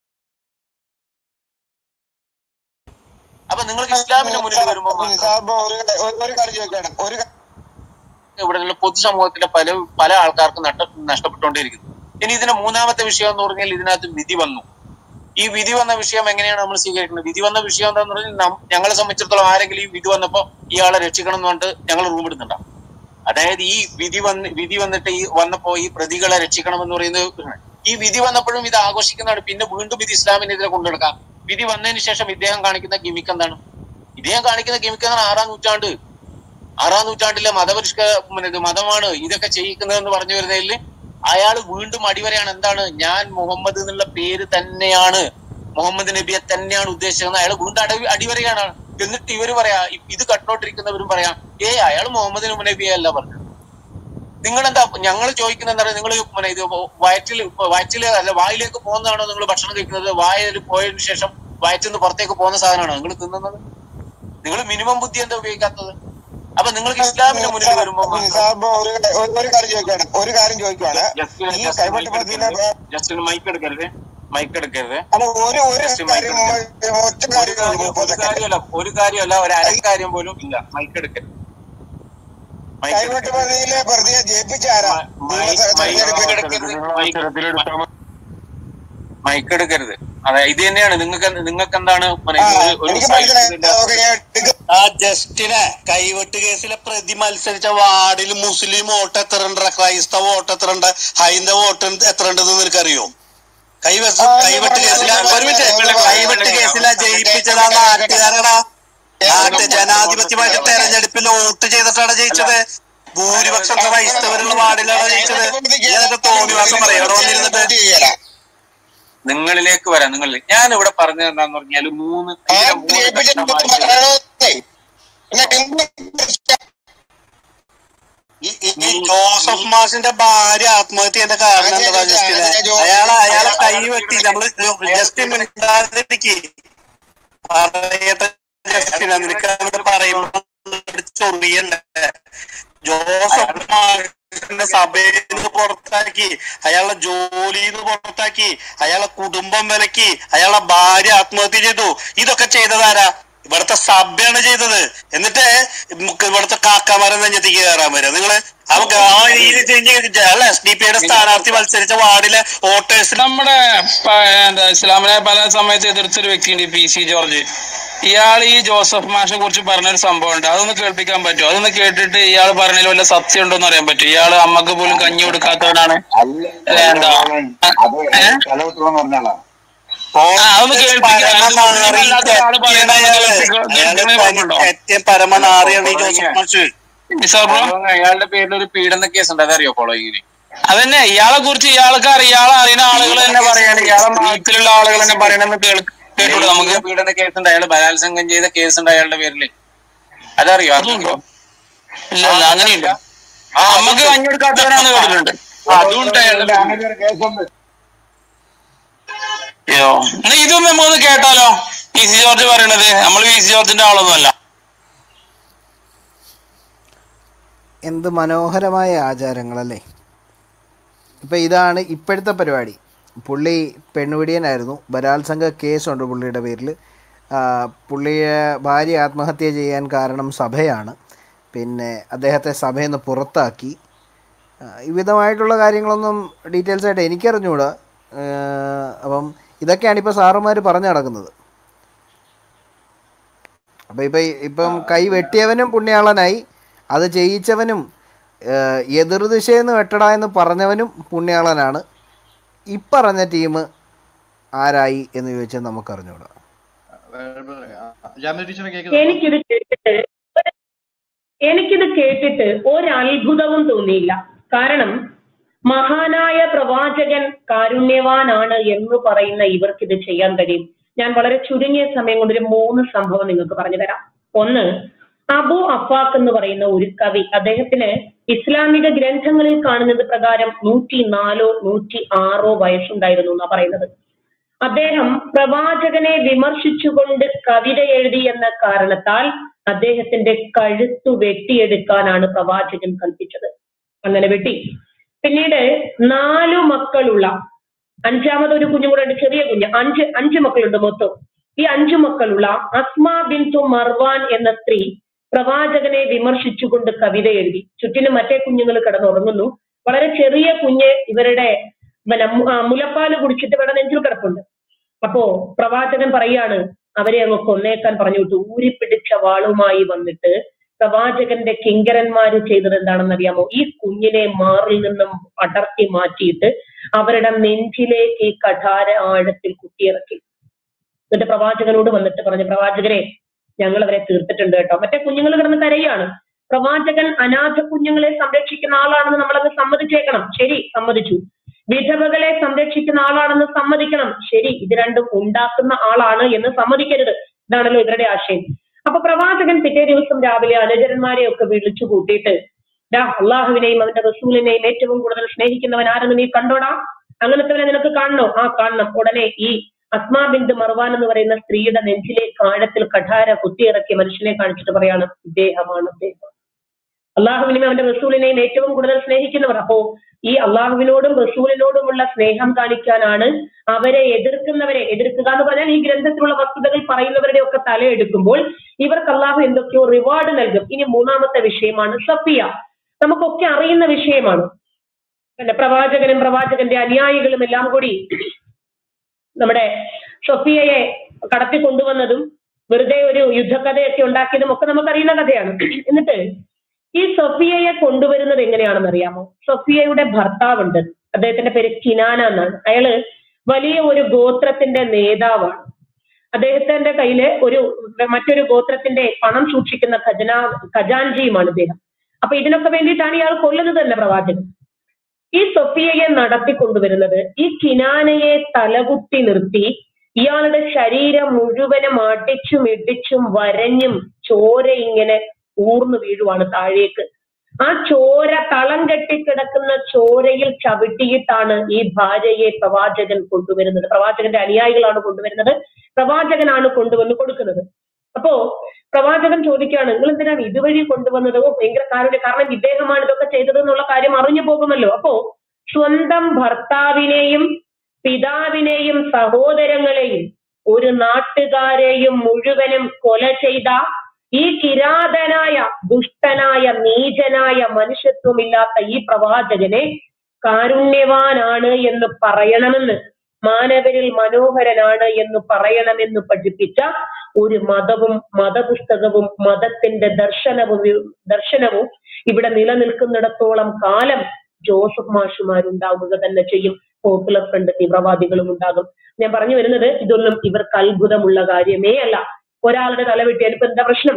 I: അപ്പൊ നിങ്ങൾക്ക് ഇസ്ലാമിന്റെ മുന്നിൽ വരുമ്പോ
J: ഒരു കാര്യം ചോദിക്കണം ഒരു
I: ഇവിടെയുള്ള പൊതുസമൂഹത്തിലെ പല പല ആൾക്കാർക്ക് നഷ്ട നഷ്ടപ്പെട്ടുകൊണ്ടിരിക്കുന്നു ഇനി ഇതിന്റെ മൂന്നാമത്തെ വിഷയം എന്ന് പറഞ്ഞാൽ ഇതിനകത്ത് വിധി വന്നു ഈ വിധി വന്ന വിഷയം എങ്ങനെയാണ് നമ്മൾ സ്വീകരിക്കുന്നത് വിധി വന്ന വിഷയം എന്താന്ന് പറഞ്ഞാൽ നം- ഞങ്ങളെ സംബന്ധിച്ചിടത്തോളം ആരെങ്കിലും ഈ വിധി വന്നപ്പോ ഇയാളെ രക്ഷിക്കണം എന്ന് പറഞ്ഞിട്ട് ഞങ്ങൾ റൂം ഇടുന്നുണ്ടാവും അതായത് ഈ വിധി വന്ന് വിധി വന്നിട്ട് ഈ വന്നപ്പോ ഈ പ്രതികളെ രക്ഷിക്കണം എന്ന് പറയുന്നത് ഈ വിധി വന്നപ്പോഴും ഇത് ആഘോഷിക്കുന്നതാണ് പിന്നെ വീണ്ടും ഇത് ഇസ്ലാമിനെതിരെ കൊണ്ടുനടക്കാം വിധി വന്നതിന് ശേഷം ഇദ്ദേഹം കാണിക്കുന്ന ഗിമിക്ക് എന്താണ് ഇദ്ദേഹം കാണിക്കുന്ന ഗിമിക്ക് എന്താണ് ആറാം നൂറ്റാണ്ട് ആറാം നൂറ്റാണ്ടിലെ മതപരിഷ്ക പിന്നെ ഇത് മതമാണ് ഇതൊക്കെ ചെയ്യിക്കുന്നതെന്ന് പറഞ്ഞു വരുന്നതിൽ അയാൾ വീണ്ടും അടിവരയാണ് എന്താണ് ഞാൻ മുഹമ്മദ് എന്നുള്ള പേര് തന്നെയാണ് മുഹമ്മദ് നബിയെ തന്നെയാണ് ഉദ്ദേശിച്ചത് അയാൾ വീണ്ടും അടി അടിവരയാണ് എന്നിട്ട് ഇവര് പറയാ ഇ- ഇത് കട്ടോട്ടിരിക്കുന്നവരും പറയാം ഏ അയാൾ മുഹമ്മദ് നബിയെ അല്ല പറഞ്ഞത് നിങ്ങൾ എന്താ ഞങ്ങൾ ചോദിക്കുന്നത് എന്താ നിങ്ങൾ പിന്നെ ഇത് വയറ്റിൽ വയറ്റിൽ അല്ല വായിലേക്ക് പോകുന്നതാണോ നിങ്ങൾ ഭക്ഷണം കഴിക്കുന്നത് വായിൽ പോയതിനു ശേഷം വയറ്റിൽ നിന്ന് പുറത്തേക്ക് പോകുന്ന സാധനമാണോ നിങ്ങൾ തിന്നുന്നത് നിങ്ങൾ മിനിമം ബുദ്ധി എന്താ ഉപയോഗിക്കാത്തത് അപ്പൊ നിങ്ങൾക്ക് ഇസ്ലാമിന്റെ മുന്നിൽ വരുമ്പോ
J: സാറിപ്പോ ഒരു ഒരു കാര്യം ചോദിക്കുകയാണ് ഒരു കാര്യം ചോദിക്കുകയാണ് ഈ കൈവട്ട് പതിനെ
I: ജസ്റ്റിന് മൈക്ക് എടുക്കരുത് മൈക്ക് എടുക്കരുത്
J: അല്ല ഒരു ഒരു
I: Just mic
J: കാര്യം
I: എടുക്കരുത്.
J: ഒറ്റ
I: ഒരു
J: കാര്യം
I: കാര്യം-
J: മുപ്പത്
I: ഒരു
J: സെക്കൻഡ്
I: കാര്യമല്ല ഒരു കാര്യമല്ല ഒരു അരക്കാര്യം പോലും ഇല്ല മൈക്ക് എടുക്കരുത് മൈക്ക്
J: കൈവട്ട്
I: എടുക്കരുത്
J: പതിയിലെ പ്രതിയെ ജയിപ്പിച്ച ആരാ
I: മൈക്ക് എടുക്കരുത് അതെ ഇത് തന്നെയാണ് നിങ്ങൾക്ക് നിങ്ങൾക്ക് എന്താണ് പിന്നെ
J: ആ,
I: ഒരു- ഒരു
J: എനിക്ക്
I: സൈഡ്
J: മനസ്സിലായി
I: ഇതിന്റെ-
J: ഓക്കെ ഞാൻ എടുക്കാം.
K: ആ ജസ്റ്റിനെ കൈവെട്ട് കേസിലെ പ്രതി മത്സരിച്ച വാർഡിൽ മുസ്ലിം വോട്ട് എത്ര ഉണ്ട് ക്രൈസ്തവ വോട്ട് എത്ര ഉണ്ട് ഹൈന്ദവ വോട്ട് എത്ര ഉണ്ടെന്ന് നിനക്കറിയോ കൈവശ കൈവെട്ട് കേസിലെ ഒരു മിനിറ്റ് കൈവെട്ട് കേസിലെ ജയിപ്പിച്ചത് ആ നാട്ടുകാരടാ നാട്ട് ജനാധിപത്യമായിട്ട് തെരഞ്ഞെടുപ്പിൽ വോട്ട് ചെയ്തിട്ടാണ് ജയിച്ചത് ഭൂരിപക്ഷം ക്രൈസ്തവരുള്ള വാർഡിലാണ് ജയിച്ചത് നീ അതൊക്കെ തോന്നിവാസം പറയാം ഇവിടെ വന്നിരുന്നിട്ട്
J: വോട്ട് ചെയ്യല.
I: നിങ്ങളിലേക്ക് വരാം നിങ്ങൾ ഞാൻ ഇവിടെ പറഞ്ഞത് എന്താന്ന് പറഞ്ഞാൽ മൂന്ന്
J: ആ
I: ഇതിലെ മൂന്ന്
J: ജയിപ്പിച്ച
I: ഘട്ടമായിട്ട്
J: പറയണോന്നേ. എന്നിട്ട് എന്ത്
K: ഈ- ഈ- ഈ ജോസഫ് മാഷിന്റെ ഭാര്യ ആത്മഹത്യ ചെയ്യേണ്ട കാരണം
J: അത്
K: എന്താ
J: ഞാൻ
K: ജസ്റ്റിനെ
J: ചോദിക്കാം. അത് ഞാൻ
K: അയാളെ അയാളെ കൈ
J: ചോദിക്കാം.
K: വെട്ടി നമ്മള് ജസ്റ്റ് മിണ്ടാതിരിക്ക് പറയട്ടെ ജസ്റ്റിനെ നിനക്ക് അങ്ങോട്ട് പറയുമ്പോ ചൊറിയല്ലേ ജോസഫ് മാഷിന്റെ സഭയിൽ നിന്ന് പുറത്താക്കി അയാളുടെ ജോലിയിൽ നിന്ന് പുറത്താക്കി അയാളെ കുടുംബം വിലക്കി അയാളെ ഭാര്യ ആത്മഹത്യ ചെയ്തു ഇതൊക്കെ ചെയ്തതാരാ ഇവിടുത്തെ സഭയാണ് ചെയ്തത് എന്നിട്ട് നമുക്ക് ഇവിടുത്തെ കാക്കാമാരെ നെഞ്ഞത്തേക്ക് കയറാൻ വരിക നിങ്ങള് അവർക്ക് ആ രീതിയിൽ തിരിഞ്ഞ് അല്ല എസ് ഡി പിയുടെ സ്ഥാനാർത്ഥി മത്സരിച്ച വാർഡിലെ വോട്ടേഴ്സിന്
L: നമ്മുടെ പ- എന്താ ഇസ്ലാമിനെ പല സമയത്ത് എതിർച്ചൊരു വ്യക്തിയുണ്ട് പി സി ജോർജ് ഇയാൾ ഈ ജോസഫ് മാഷിനെ കുറിച്ച് പറഞ്ഞൊരു സംഭവം ഉണ്ട് അതൊന്ന് കേൾപ്പിക്കാൻ പറ്റുമോ അതൊന്ന് കേട്ടിട്ട് ഇയാൾ പറഞ്ഞതിൽ വല്ല സത്യം ഉണ്ടോ എന്ന് അറിയാൻ പറ്റും ഇയാൾ അമ്മക്ക് പോലും കഞ്ഞി കൊടുക്കാത്തവനാണ് അല്ലെ എന്താ ഏ? ആ, അതൊന്ന് കേൾപ്പിക്കാൻ അല്ലാത്ത ആള് പറയുന്നത് ഒന്ന് കേൾപ്പിക്കോ- കേൾപ്പിക്കണേ കുഴപ്പമുണ്ടോ?
K: പരമനാറിയാണ് ഈ ജോസഫ് മാഷ്
L: നിസാർ ബ്രോ
I: അയാളുടെ പേരിൽ ഒരു പീഡന കേസ് ഉണ്ട് അതറിയോ ഫോളോയിങ്ങിന്
L: അതന്നെ ഇയാളെ കുറിച്ച് ഇയാൾക്ക് അറിയാം ഇയാളെ അറിയുന്ന ആളുകൾ തന്നെ പറയാണ് ഇയാളെ മതത്തിലുള്ള ആളുകൾ തന്നെ പറയണമെന്ന് കേൾ കേട്ടൂടെ നമുക്ക്
I: പീഡന കേസ് ഉണ്ട് അയാൾ ബലാത്സംഗം ചെയ്ത കേസ് ഉണ്ട് അയാളുടെ പേരിൽ അതറിയോ
L: അതുണ്ടോ ഇല്ല ഇല്ല അങ്ങനെയുണ്ട്
I: ആ,
L: നമുക്ക് കഞ്ഞി കൊടുക്കാത്തവരാന്ന് കേട്ടിട്ടുണ്ട്
I: അതുകൊണ്ട് അയാളുടെ പേരിൽ.
L: അയ്യോ എന്നാ ഇതും നമുക്കൊന്ന് കേട്ടാലോ പി സി ജോർജ് പറയണത് നമ്മൾ പി സി ജോർജിന്റെ ആളൊന്നും അല്ല
B: എന്ത് മനോഹരമായ ആചാരങ്ങളല്ലേ ഇപ്പം ഇതാണ് ഇപ്പോഴത്തെ പരിപാടി പുള്ളി പെണ്ണുപിടിയനായിരുന്നു ബലാത്സംഗ കേസുണ്ട് പുള്ളിയുടെ പേരിൽ പുള്ളിയെ ഭാര്യ ആത്മഹത്യ ചെയ്യാൻ കാരണം സഭയാണ് പിന്നെ അദ്ദേഹത്തെ സഭയിൽ നിന്ന് പുറത്താക്കി ആ, ഈ വിധമായിട്ടുള്ള കാര്യങ്ങളൊന്നും ഡീറ്റെയിൽസ് ആയിട്ട് എനിക്കറിഞ്ഞുകൂടാ ആ, അപ്പം ഇതൊക്കെയാണ് ഇപ്പോൾ സാറുമാർ പറഞ്ഞു നടക്കുന്നത് അപ്പോൾ ഇപ്പം ഇപ്പം കൈ വെട്ടിയവനും പുണ്യാളനായി അത് ചെയ്യിച്ചവനും ഏഹ്, എതിർദിശയിൽ നിന്ന് വെട്ടട എന്ന് പറഞ്ഞവനും പുണ്യാളനാണ് ഇപ്പറഞ്ഞ ടീം ആരായി എന്ന് ചോദിച്ചാൽ നമുക്ക് അറിഞ്ഞൂടാ
H: ജാമ്യ ടീച്ചറെ കേൾക്കുന്നുണ്ടോ
A: എനിക്കിത് കേട്ടിട്ട് എനിക്കിത് കേട്ടിട്ട് ഒരത്ഭുതവും തോന്നിയില്ല കാരണം മഹാനായ പ്രവാചകൻ കാരുണ്യവാനാണ് എന്ന് പറയുന്ന ഇവർക്ക് ഇത് ചെയ്യാൻ കഴിയും ഞാൻ വളരെ ചുരുങ്ങിയ സമയം കൊണ്ട് ഒരു മൂന്ന് സംഭവം നിങ്ങൾക്ക് പറഞ്ഞു തരാം ഒന്ന് അബു അഫാഖ് എന്ന് പറയുന്ന ഒരു കവി അദ്ദേഹത്തിന് ഇസ്ലാമിക ഗ്രന്ഥങ്ങളിൽ കാണുന്നത് പ്രകാരം നൂറ്റി നാലോ നൂറ്റി ആറോ വയസ്സുണ്ടായിരുന്നു എന്നാ പറയുന്നത് അദ്ദേഹം പ്രവാചകനെ വിമർശിച്ചുകൊണ്ട് കവിത എഴുതി എന്ന കാരണത്താൽ അദ്ദേഹത്തിന്റെ കഴുത്തു വെട്ടിയെടുക്കാനാണ് പ്രവാചകൻ കൽപ്പിച്ചത് അങ്ങനെ വെട്ടി പിന്നീട് നാലു മക്കളുള്ള അഞ്ചാമത് ഒരു കുഞ്ഞും കൂടെ ഉണ്ട് ചെറിയ കുഞ്ഞ് അഞ്ച് അഞ്ച് മക്കളുണ്ട് മൊത്തം ഈ അഞ്ചു മക്കളുള്ള അസ്മാ ബിന്തു മർവാൻ എന്ന സ്ത്രീ പ്രവാചകനെ വിമർശിച്ചുകൊണ്ട് കവിത എഴുതി ചുറ്റിനും മറ്റേ കുഞ്ഞുങ്ങൾ കിടന്നുറങ്ങുന്നു വളരെ ചെറിയ കുഞ്ഞ് ഇവരുടെ പിന്നെ മു- ആ, മുലപ്പാല് കുടിച്ചിട്ട് ഇവിടെ നെഞ്ചിൽ കിടപ്പുണ്ട് അപ്പോ പ്രവാചകൻ പറയാണ് അവരെ അങ്ങ് കൊന്നേക്കാൻ പറഞ്ഞു വിട്ടു ഊരിപ്പിടിച്ച വാളുമായി വന്നിട്ട് പ്രവാചകന്റെ കിങ്കരന്മാര് ചെയ്തത് എന്താണെന്ന് അറിയാമോ ഈ കുഞ്ഞിനെ മാറിൽ നിന്നും അടർത്തി മാറ്റിയിട്ട് അവരുടെ നെഞ്ചിലേക്ക് ഈ കഠാര ആഴത്തിൽ കുത്തിയിറക്കി എന്നിട്ട് പ്രവാചകനോട് വന്നിട്ട് പറഞ്ഞു പ്രവാചകരെ ഞങ്ങൾ അവരെ തീർത്തിട്ടുണ്ട് കേട്ടോ മറ്റേ കുഞ്ഞുങ്ങൾ കിടന്ന് കരയാണ് പ്രവാചകൻ അനാഥ കുഞ്ഞുങ്ങളെ സംരക്ഷിക്കുന്ന ആളാണെന്ന് നമ്മളങ്ങ് സമ്മതിച്ചേക്കണം ശരി സമ്മതിച്ചു വിധവകളെ സംരക്ഷിക്കുന്ന ആളാണെന്ന് സമ്മതിക്കണം ശരി ഇത് രണ്ടും ഉണ്ടാക്കുന്ന ആളാണ് എന്ന് സമ്മതിക്കരുത് ഇതാണല്ലോ ഇവരുടെ ആശയം അപ്പൊ പ്രവാചകൻ പിറ്റേ ദിവസം രാവിലെ അനുചരന്മാരെ ഒക്കെ വിളിച്ചു കൂട്ടിയിട്ട് ഡാ അള്ളാഹുവിനെയും അവന്റെ റസൂലിനെയും ഏറ്റവും കൂടുതൽ സ്നേഹിക്കുന്നവൻ ആരെന്ന് നീ കണ്ടോടാ അങ്ങനത്തെ നിനക്ക് കാണണോ ആ കാണണം ഉടനെ ഈ അസ്മാ ബിന്ദു മർവാൻ എന്ന് പറയുന്ന സ്ത്രീയുടെ നെഞ്ചിലെ കാഴത്തിൽ കഠാര കുത്തിയിറക്കിയ മനുഷ്യനെ കാണിച്ചിട്ട് പറയാണ് ഇദ്ദേഹമാണ് അദ്ദേഹം അള്ളാഹുവിനെയും അവന്റെ റസൂലിനെയും ഏറ്റവും കൂടുതൽ സ്നേഹിക്കുന്നവർ അപ്പോ ഈ അള്ളാഹുവിനോടും റസൂലിനോടുമുള്ള സ്നേഹം കാണിക്കാനാണ് അവരെ എതിർക്കുന്നവരെ എതിർക്കുക എന്ന് പറഞ്ഞാൽ ഈ ഗ്രന്ഥത്തിലുള്ള വസ്തുതകൾ പറയുന്നവരുടെ ഒക്കെ തലയെടുക്കുമ്പോൾ ഇവർക്ക് അള്ളാഹു എന്തൊക്കെയോ റിവാർഡ് നൽകും ഇനി മൂന്നാമത്തെ വിഷയമാണ് സഫിയ നമുക്കൊക്കെ അറിയുന്ന വിഷയമാണ് പിന്നെ പ്രവാചകനും പ്രവാചകന്റെ അനുയായികളും എല്ലാം കൂടി നമ്മുടെ സൊഫിയയെ കടത്തി കൊണ്ടുവന്നതും വെറുതെ ഒരു യുദ്ധക്കഥയൊക്കെ ഉണ്ടാക്കിയതും ഒക്കെ നമുക്കറിയുന്ന കഥയാണ് എന്നിട്ട് ഈ സൊഫിയയെ കൊണ്ടുവരുന്നത് എങ്ങനെയാണെന്ന് അറിയാമോ സൊഫിയയുടെ ഭർത്താവുണ്ട് അദ്ദേഹത്തിന്റെ പേര് കിനാന എന്നാണ് അയാള് വലിയ ഒരു ഗോത്രത്തിന്റെ നേതാവാണ് അദ്ദേഹത്തിന്റെ കയ്യില് ഒരു മറ്റൊരു ഗോത്രത്തിന്റെ പണം സൂക്ഷിക്കുന്ന ഖജനാ ഖജാൻജിയുമാണ് ഇദ്ദേഹം അപ്പൊ ഇതിനൊക്കെ വേണ്ടിയിട്ടാണ് ഇയാൾ കൊല്ലുന്നത് തന്നെ പ്രവാചകൻ ഈ സൊഫിയയെ നടത്തിക്കൊണ്ടുവരുന്നത് ഈ കിനാനയെ തലകുത്തി നിർത്തി ഇയാളുടെ ശരീരം മുഴുവനും അടിച്ചും ഇടിച്ചും വരഞ്ഞും ചോര ഇങ്ങനെ ഊർന്നു വീഴുവാണ് താഴേക്ക് ആ ചോര തളം കെട്ടിക്കിടക്കുന്ന ചോരയിൽ ചവിട്ടിയിട്ടാണ് ഈ ഭാര്യയെ പ്രവാചകൻ കൊണ്ടുവരുന്നത് പ്രവാചകന്റെ അനുയായികളാണ് കൊണ്ടുവരുന്നത് പ്രവാചകനാണ് കൊണ്ടുവന്ന് കൊടുക്കുന്നത് അപ്പോ പ്രവാചകൻ ചോദിക്കുകയാണ് നിങ്ങൾ എന്തിനാണ് ഇതുവഴി കൊണ്ടുവന്നത് ഓ ഭയങ്കര കാരുണ്യം കാരണം ഇദ്ദേഹമാണ് ഇതൊക്കെ ചെയ്തത് എന്നുള്ള കാര്യം അറിഞ്ഞു പോകുമല്ലോ അപ്പോ സ്വന്തം ഭർത്താവിനെയും പിതാവിനെയും സഹോദരങ്ങളെയും ഒരു നാട്ടുകാരെയും മുഴുവനും കൊല ചെയ്ത ഈ കിരാതനായ ദുഷ്ടനായ നീചനായ മനുഷ്യത്വമില്ലാത്ത ഈ പ്രവാചകനെ കാരുണ്യവാനാണ് എന്ന് പറയണമെന്ന് മാനവരിൽ മനോഹരനാണ് എന്ന് പറയണമെന്ന് പഠിപ്പിച്ച ഒരു മതവും മതപുസ്തകവും മതത്തിന്റെ ദർശനവും ദർശനവും ഇവിടെ നിലനിൽക്കുന്നിടത്തോളം കാലം ജോസഫ് മാഷുമാരുണ്ടാവുക തന്നെ ചെയ്യും പോപ്പുലർ ഫ്രണ്ട് തീവ്രവാദികളും ഉണ്ടാകും ഞാൻ പറഞ്ഞു വരുന്നത് ഇതൊന്നും ഇവർക്ക് അത്ഭുതമുള്ള കാര്യമേ അല്ല ഒരാളുടെ തല വെട്ടിയാൽ ഇപ്പൊ എന്താ പ്രശ്നം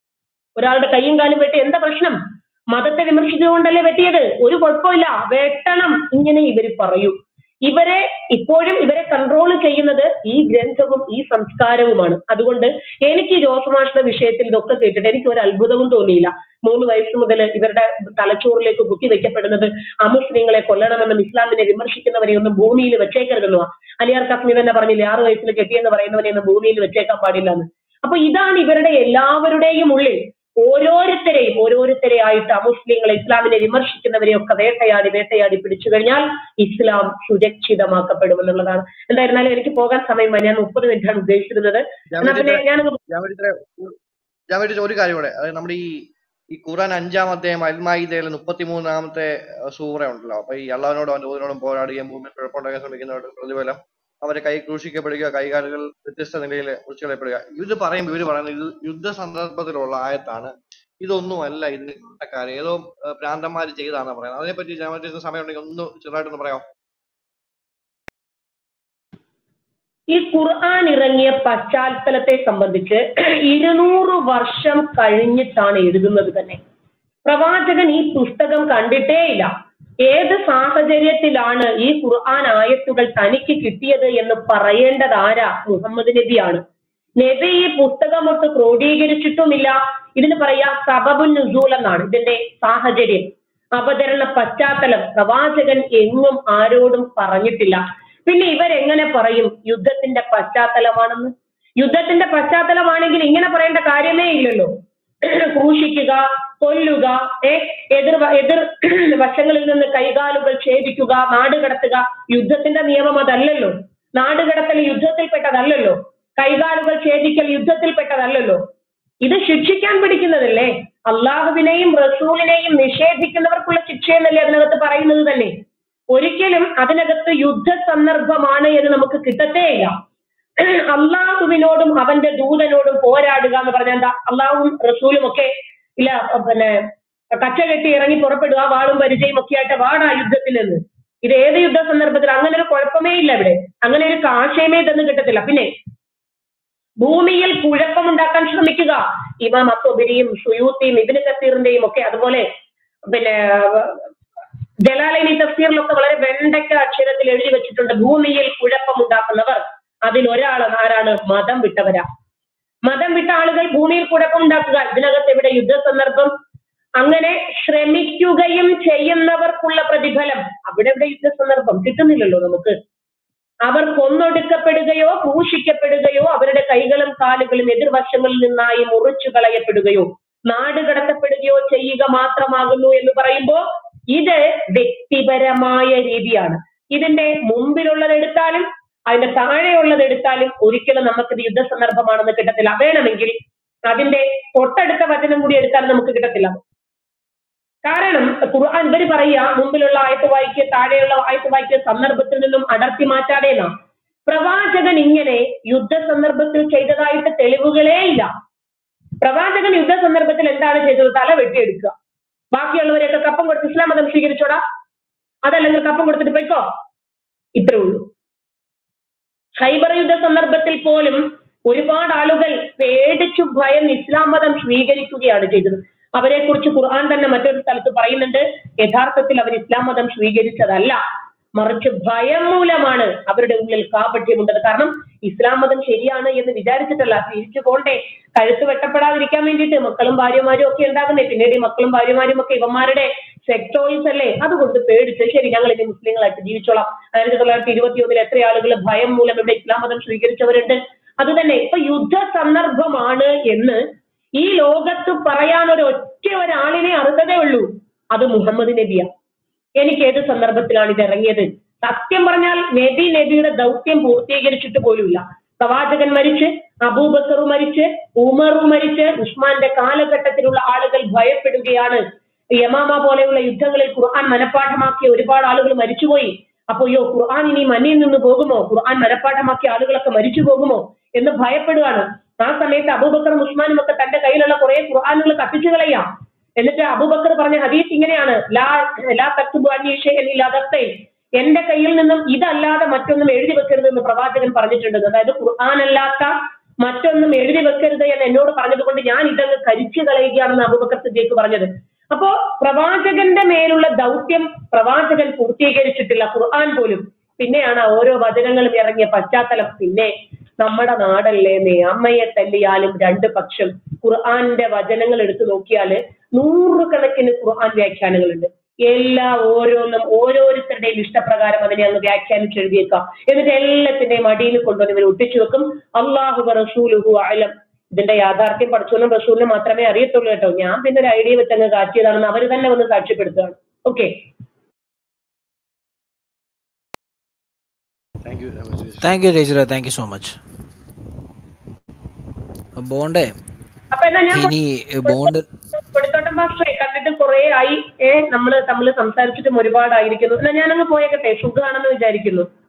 A: ഒരാളുടെ കൈയും കാലും വെട്ടി എന്താ പ്രശ്നം മതത്തെ വിമർശിച്ചുകൊണ്ടല്ലേ വെട്ടിയത് ഒരു കുഴപ്പമില്ല വെട്ടണം ഇങ്ങനെ ഇവര് പറയൂ ഇവരെ ഇപ്പോഴും ഇവരെ കൺട്രോൾ ചെയ്യുന്നത് ഈ ഗ്രന്ഥവും ഈ സംസ്കാരവുമാണ് അതുകൊണ്ട് എനിക്ക് ഈ ജോസമാഷിന്റെ വിഷയത്തിൽ ഇതൊക്കെ കേട്ടിട്ട് എനിക്ക് ഒരു അത്ഭുതവും തോന്നിയില്ല മൂന്ന് വയസ്സ് മുതൽ ഇവരുടെ തലച്ചോറിലേക്ക് കുത്തിവെക്കപ്പെടുന്നത് അമുസ്ലിങ്ങളെ കൊല്ലണമെന്നും ഇസ്ലാമിനെ വിമർശിക്കുന്നവരെയൊന്നും ഭൂമിയിൽ വെച്ചേക്കരുതെന്നുവാ അലിയാർ കസ്മി തന്നെ പറഞ്ഞില്ലേ ആറ് വയസ്സിൽ കെട്ടിയെന്ന് പറയുന്നവനെയൊന്നും ഭൂമിയിൽ വെച്ചേക്കാൻ പാടില്ല എന്ന് അപ്പൊ ഇതാണ് ഇവരുടെ എല്ലാവരുടെയും ഉള്ളിൽ ഓരോരുത്തരെയും ഓരോരുത്തരെ ആയിട്ട് അമുസ്ലിങ്ങളെ ഇസ്ലാമിനെ വിമർശിക്കുന്നവരെയൊക്കെ വേട്ടയാടി വേട്ടയാടി പിടിച്ചു കഴിഞ്ഞാൽ ഇസ്ലാം സുരക്ഷിതമാക്കപ്പെടുമെന്നുള്ളതാണ് എന്തായിരുന്നാലും എനിക്ക് പോകാൻ സമയം ഞാൻ മുപ്പത് മിനിറ്റാണ് ഉദ്ദേശിച്ചിരുന്നത് എന്നാ പിന്നെ ഞാൻ
H: ഞാൻ വേണ്ടി ഞാൻ വേണ്ടി ഒരു കാര്യം കൂടെ അതായത് നമ്മുടെ ഈ ഈ ഖുറാൻ അഞ്ചാം അധ്യായം അൽമായിദയിലെ മുപ്പത്തിമൂന്നാമത്തെ സൂറ ഉണ്ടല്ലോ അപ്പൊ ഈ അള്ളാഹിനോടും അവന്റെ ദൂതനോടും പോരാടുകയും ഭൂമിയിൽ കുഴപ്പമുണ്ടാക്കാൻ ശ്രമിക്കുന്നവരുടെ പ്രതിഫലം അവരെ കൈ ക്രൂശിക്കപ്പെടുക കൈകാലുകൾ വ്യത്യസ്ത നിലയിൽ മുറിച്ചുകളയപ്പെടുക ഇത് പറയുമ്പോൾ ഇവര് പറയുന്നത് ഇത് യുദ്ധ സന്ദർഭത്തിലുള്ള ആയത്താണ് ഇതൊന്നുമല്ല ഇതിന് കാര്യം ഏതോ ഭ്രാന്തന്മാർ ചെയ്താണ് പറയുന്നത് അതിനെപ്പറ്റി ജാമറ്റീസ് സമയം ഉണ്ടെങ്കിൽ ഒന്ന് ചെറുതായിട്ടൊന്ന് പറയാം
A: ഈ ഖുർആൻ ഇറങ്ങിയ പശ്ചാത്തലത്തെ സംബന്ധിച്ച് ഇരുന്നൂറ് വർഷം കഴിഞ്ഞിട്ടാണ് എഴുതുന്നത് തന്നെ പ്രവാചകൻ ഈ പുസ്തകം കണ്ടിട്ടേയില്ല ഏത് സാഹചര്യത്തിലാണ് ഈ ഖുർആൻ ആയത്തുകൾ തനിക്ക് കിട്ടിയത് എന്ന് പറയേണ്ടത് ആരാ മുഹമ്മദ് നബിയാണ് നബി ഈ പുസ്തകമൊട്ട് ക്രോഡീകരിച്ചിട്ടുമില്ല ഇതിന് പറയാ സബബുൻ നുസൂൽ എന്നാണ് ഇതിന്റെ സാഹചര്യം അവതരണ പശ്ചാത്തലം പ്രവാചകൻ എങ്ങും ആരോടും പറഞ്ഞിട്ടില്ല പിന്നെ ഇവരെങ്ങനെ പറയും യുദ്ധത്തിന്റെ പശ്ചാത്തലമാണെന്ന് യുദ്ധത്തിന്റെ പശ്ചാത്തലമാണെങ്കിൽ ഇങ്ങനെ പറയേണ്ട കാര്യമേ ഇല്ലല്ലോ ക്രൂശിക്കുക കൊല്ലുക ഏ എതിർ വ- എതിർ വശങ്ങളിൽ നിന്ന് കൈകാലുകൾ ഛേദിക്കുക നാടുകടത്തുക യുദ്ധത്തിന്റെ നിയമം അതല്ലല്ലോ നാടുകടത്തൽ യുദ്ധത്തിൽപ്പെട്ടതല്ലല്ലോ കൈകാലുകൾ ഛേദിക്കൽ യുദ്ധത്തിൽപ്പെട്ടതല്ലല്ലോ ഇത് ശിക്ഷിക്കാൻ പിടിക്കുന്നതല്ലേ അള്ളാഹുവിനെയും റസൂലിനെയും നിഷേധിക്കുന്നവർക്കുള്ള ശിക്ഷയെന്നല്ലേ അതിനകത്ത് പറയുന്നത് തന്നെ ഒരിക്കലും അതിനകത്ത് യുദ്ധ സന്ദർഭമാണ് എന്ന് നമുക്ക് കിട്ടത്തേയില്ല അള്ളാഹുവിനോടും അവന്റെ ദൂതനോടും പോരാടുക എന്ന് പറഞ്ഞാൽ എന്താ അള്ളാഹുവും റസൂലും ഒക്കെ ഇല്ല പിന്നെ കച്ച കെട്ടി ഇറങ്ങി പുറപ്പെടുക വാളും പരിചയം ഒക്കെ ആയിട്ട് വാടാ യുദ്ധത്തിൽ നിന്ന് ഇത് ഏത് യുദ്ധ സന്ദർഭത്തിൽ അങ്ങനെ ഒരു കുഴപ്പമേ ഇല്ല ഇവിടെ അങ്ങനെ ഒരു ആശയമേ ഇതൊന്നും കിട്ടത്തില്ല പിന്നെ ഭൂമിയിൽ കുഴപ്പമുണ്ടാക്കാൻ ശ്രമിക്കുക ഇമാം അസോബിരിയും സുയൂത്തിയും ഇബിന് കസീറിന്റെയും ഒക്കെ അതുപോലെ പിന്നെ ജലാലൈനി തഫ്സീറിലൊക്കെ വളരെ വെണ്ടയ്ക്ക അക്ഷരത്തിൽ എഴുതി വെച്ചിട്ടുണ്ട് ഭൂമിയിൽ കുഴപ്പമുണ്ടാക്കുന്നവർ അതിൽ ഒരാൾ ആരാണ് മതം വിട്ടവരാ മതം വിട്ട ആളുകൾ ഭൂമിയിൽ കുഴപ്പമുണ്ടാക്കുക ഇതിനകത്ത് ഇവിടെ യുദ്ധ സന്ദർഭം അങ്ങനെ ശ്രമിക്കുകയും ചെയ്യുന്നവർക്കുള്ള പ്രതിഫലം അവിടെ ഇവിടെ യുദ്ധ സന്ദർഭം കിട്ടുന്നില്ലല്ലോ നമുക്ക് അവർ കൊന്നൊടുക്കപ്പെടുകയോ ക്രൂശിക്കപ്പെടുകയോ അവരുടെ കൈകളും കാലുകളും എതിർവശങ്ങളിൽ നിന്നായി മുറിച്ചു കളയപ്പെടുകയോ നാട് കടത്തപ്പെടുകയോ ചെയ്യുക മാത്രമാകുന്നു എന്ന് പറയുമ്പോൾ ഇത് വ്യക്തിപരമായ രീതിയാണ് ഇതിന്റെ മുമ്പിലുള്ളത് എടുത്താലും അതിന്റെ താഴെയുള്ളത് എടുത്താലും ഒരിക്കലും നമുക്കിത് യുദ്ധ സന്ദർഭമാണെന്ന് കിട്ടത്തില്ല വേണമെങ്കിൽ അതിന്റെ തൊട്ടടുത്ത വചനം കൂടി എടുത്താലും നമുക്ക് കിട്ടത്തില്ല കാരണം ഖുർആൻ ഇവര് പറയുക മുമ്പിലുള്ള ആയത്ത് വായിക്കുക താഴെയുള്ള ആയത്ത് വായിക്കുക സന്ദർഭത്തിൽ നിന്നും അടർത്തി മാറ്റാതെ നാം പ്രവാചകൻ ഇങ്ങനെ യുദ്ധ സന്ദർഭത്തിൽ ചെയ്തതായിട്ട് തെളിവുകളേ ഇല്ല പ്രവാചകൻ യുദ്ധ സന്ദർഭത്തിൽ എന്താണ് ചെയ്തത് തല വെട്ടിയെടുക്കുക ബാക്കിയുള്ളവരെയൊക്കെ കപ്പം കൊടുത്ത് ഇസ്ലാം മതം സ്വീകരിച്ചോടാ അതല്ലെങ്കിൽ കപ്പം കൊടുത്തിട്ട് പോയിക്കോ ഇത്രേ ഉള്ളൂ ഹൈബർ യുദ്ധ സന്ദർഭത്തിൽ പോലും ഒരുപാട് ആളുകൾ പേടിച്ചു ഭയം ഇസ്ലാം മതം സ്വീകരിക്കുകയാണ് ചെയ്തത് അവരെ കുറിച്ച് ഖുർആൻ തന്നെ മറ്റൊരു സ്ഥലത്ത് പറയുന്നുണ്ട് യഥാർത്ഥത്തിൽ അവർ ഇസ്ലാം മതം സ്വീകരിച്ചതല്ല മറിച്ച് ഭയം മൂലമാണ് അവരുടെ ഉള്ളിൽ കാപട്യമുണ്ടത് കാരണം ഇസ്ലാം മതം ശരിയാണ് എന്ന് വിചാരിച്ചിട്ടല്ല തിരിച്ചു പോണ്ടേ കഴുത്ത് വെട്ടപ്പെടാതിരിക്കാൻ വേണ്ടിയിട്ട് മക്കളും ഭാര്യമാരും ഒക്കെ ഉണ്ടാകുന്നേ പിന്നീട് ഈ മക്കളും ഭാര്യമാരും ഒക്കെ ഇവന്മാരുടെ സെക്സ് ടോയ്സ് അല്ലേ അതുകൊണ്ട് പേടിച്ച് ശരി ഞങ്ങൾ ഇനി മുസ്ലിങ്ങളായിട്ട് ജീവിച്ചോളാം ആയിരത്തി തൊള്ളായിരത്തി ഇരുപത്തി ഒന്നിൽ എത്ര ആളുകൾ ഭയം മൂലം ഇവിടെ ഇസ്ലാം മതം സ്വീകരിച്ചവരുണ്ട് അത് തന്നെ ഇപ്പൊ യുദ്ധ സന്ദർഭമാണ് എന്ന് ഈ ലോകത്ത് പറയാൻ ഒരു ഒറ്റ ഒരാളിനെ അർഹതേ ഉള്ളൂ അത് മുഹമ്മദ് നബിയ എനിക്ക് ഏത് സന്ദർഭത്തിലാണ് ഇത് ഇറങ്ങിയത് സത്യം പറഞ്ഞാൽ നബി നബിയുടെ ദൗത്യം പൂർത്തീകരിച്ചിട്ട് പോലുമില്ല പ്രവാചകൻ മരിച്ച് അബൂബക്കർ മരിച്ച് ഉമറു മരിച്ച് ഉസ്മാന്റെ കാലഘട്ടത്തിലുള്ള ആളുകൾ ഭയപ്പെടുകയാണ് യമാമ പോലെയുള്ള യുദ്ധങ്ങളിൽ ഖുർആൻ മനഃപ്പാഠമാക്കിയ ഒരുപാട് ആളുകൾ മരിച്ചുപോയി അപ്പൊ അയ്യോ ഖുർആൻ ഇനി മണ്ണിൽ നിന്ന് പോകുമോ ഖുർആൻ മനഃപ്പാഠമാക്കിയ ആളുകളൊക്കെ മരിച്ചു പോകുമോ എന്ന് ഭയപ്പെടുകയാണ് ആ സമയത്ത് അബൂബക്കറും ഉസ്മാനും ഒക്കെ തന്റെ കയ്യിലുള്ള കുറെ ഖുർആാനുകൾ കത്തിച്ചു കളയാം എന്നിട്ട് അബൂബക്കർ പറഞ്ഞ ഹദീസ് ഇങ്ങനെയാണ് ലാ ലാ തക്തുബു അന്നി ഷൈഅൻ ഇല്ലാ ദഫ്തൈ. എന്റെ കയ്യിൽ നിന്നും ഇതല്ലാതെ മറ്റൊന്നും എഴുതി വെക്കരുത് എന്ന് പ്രവാചകൻ പറഞ്ഞിട്ടുണ്ട് അതായത് ഖുർആൻ അല്ലാത്ത മറ്റൊന്നും എഴുതി വെക്കരുത് എന്ന് എന്നോട് പറഞ്ഞതുകൊണ്ട് ഞാൻ ഇതങ്ങ് കരിച്ചു കളയുകയാണെന്ന് അബൂബക്കർ സിദ്ദീഖ് പറഞ്ഞത് അപ്പോ പ്രവാചകന്റെ മേലുള്ള ദൗത്യം പ്രവാചകൻ പൂർത്തീകരിച്ചിട്ടില്ല ഖുർആൻ പോലും പിന്നെയാണ് ആ ഓരോ വചനങ്ങളും ഇറങ്ങിയ പശ്ചാത്തലം പിന്നെ നമ്മുടെ നാടല്ലേ അമ്മയെ തല്ലിയാലും രണ്ട് പക്ഷം ഖുർആന്റെ വചനങ്ങൾ എടുത്തു നോക്കിയാല് നൂറുകണക്കിന് ഖുർആൻ വ്യാഖ്യാനങ്ങളുണ്ട് എല്ലാ ഓരോന്നും ഓരോരുത്തരുടെയും ഇഷ്ടപ്രകാരം അതിനെ അങ്ങ് വ്യാഖ്യാനിച്ച് എഴുതിയേക്കാം എന്നിട്ട് എല്ലാത്തിന്റെയും അടിയിൽ കൊണ്ടുവന്ന് ഇവർ ഒട്ടിച്ചു വെക്കും അള്ളാഹു റസൂലുഹു അലം ഇതിന്റെ യാഥാർത്ഥ്യം പഠിച്ചോന്നും റസൂലിന് മാത്രമേ അറിയത്തുള്ളൂ കേട്ടോ ഞാൻ പിന്നെ ഒരു ഐഡിയ വെച്ച് അങ്ങ് കാച്ചിയതാണെന്ന് അവർ തന്നെ വന്ന് സാക്ഷ്യപ്പെടുത്തുകയാണ് okay
H: thank you
B: thank you രജിറ താങ്ക് യു സോ മച്ച് ബോണ്ടേ
A: അപ്പൊ എന്നാ ഞാൻ
B: ഇനി ബോണ്ട്
A: കൊടുത്തോട്ടം മാസ്റ്ററെ കണ്ടിട്ട് കുറെ ആയി ഏ നമ്മള് തമ്മിൽ സംസാരിച്ചിട്ടും ഒരുപാടായിരിക്കുന്നു എന്നാ ഞാനങ്ങ് പോയേക്കട്ടെ സുഖമാണെന്ന് വിചാരിക്കുന്നു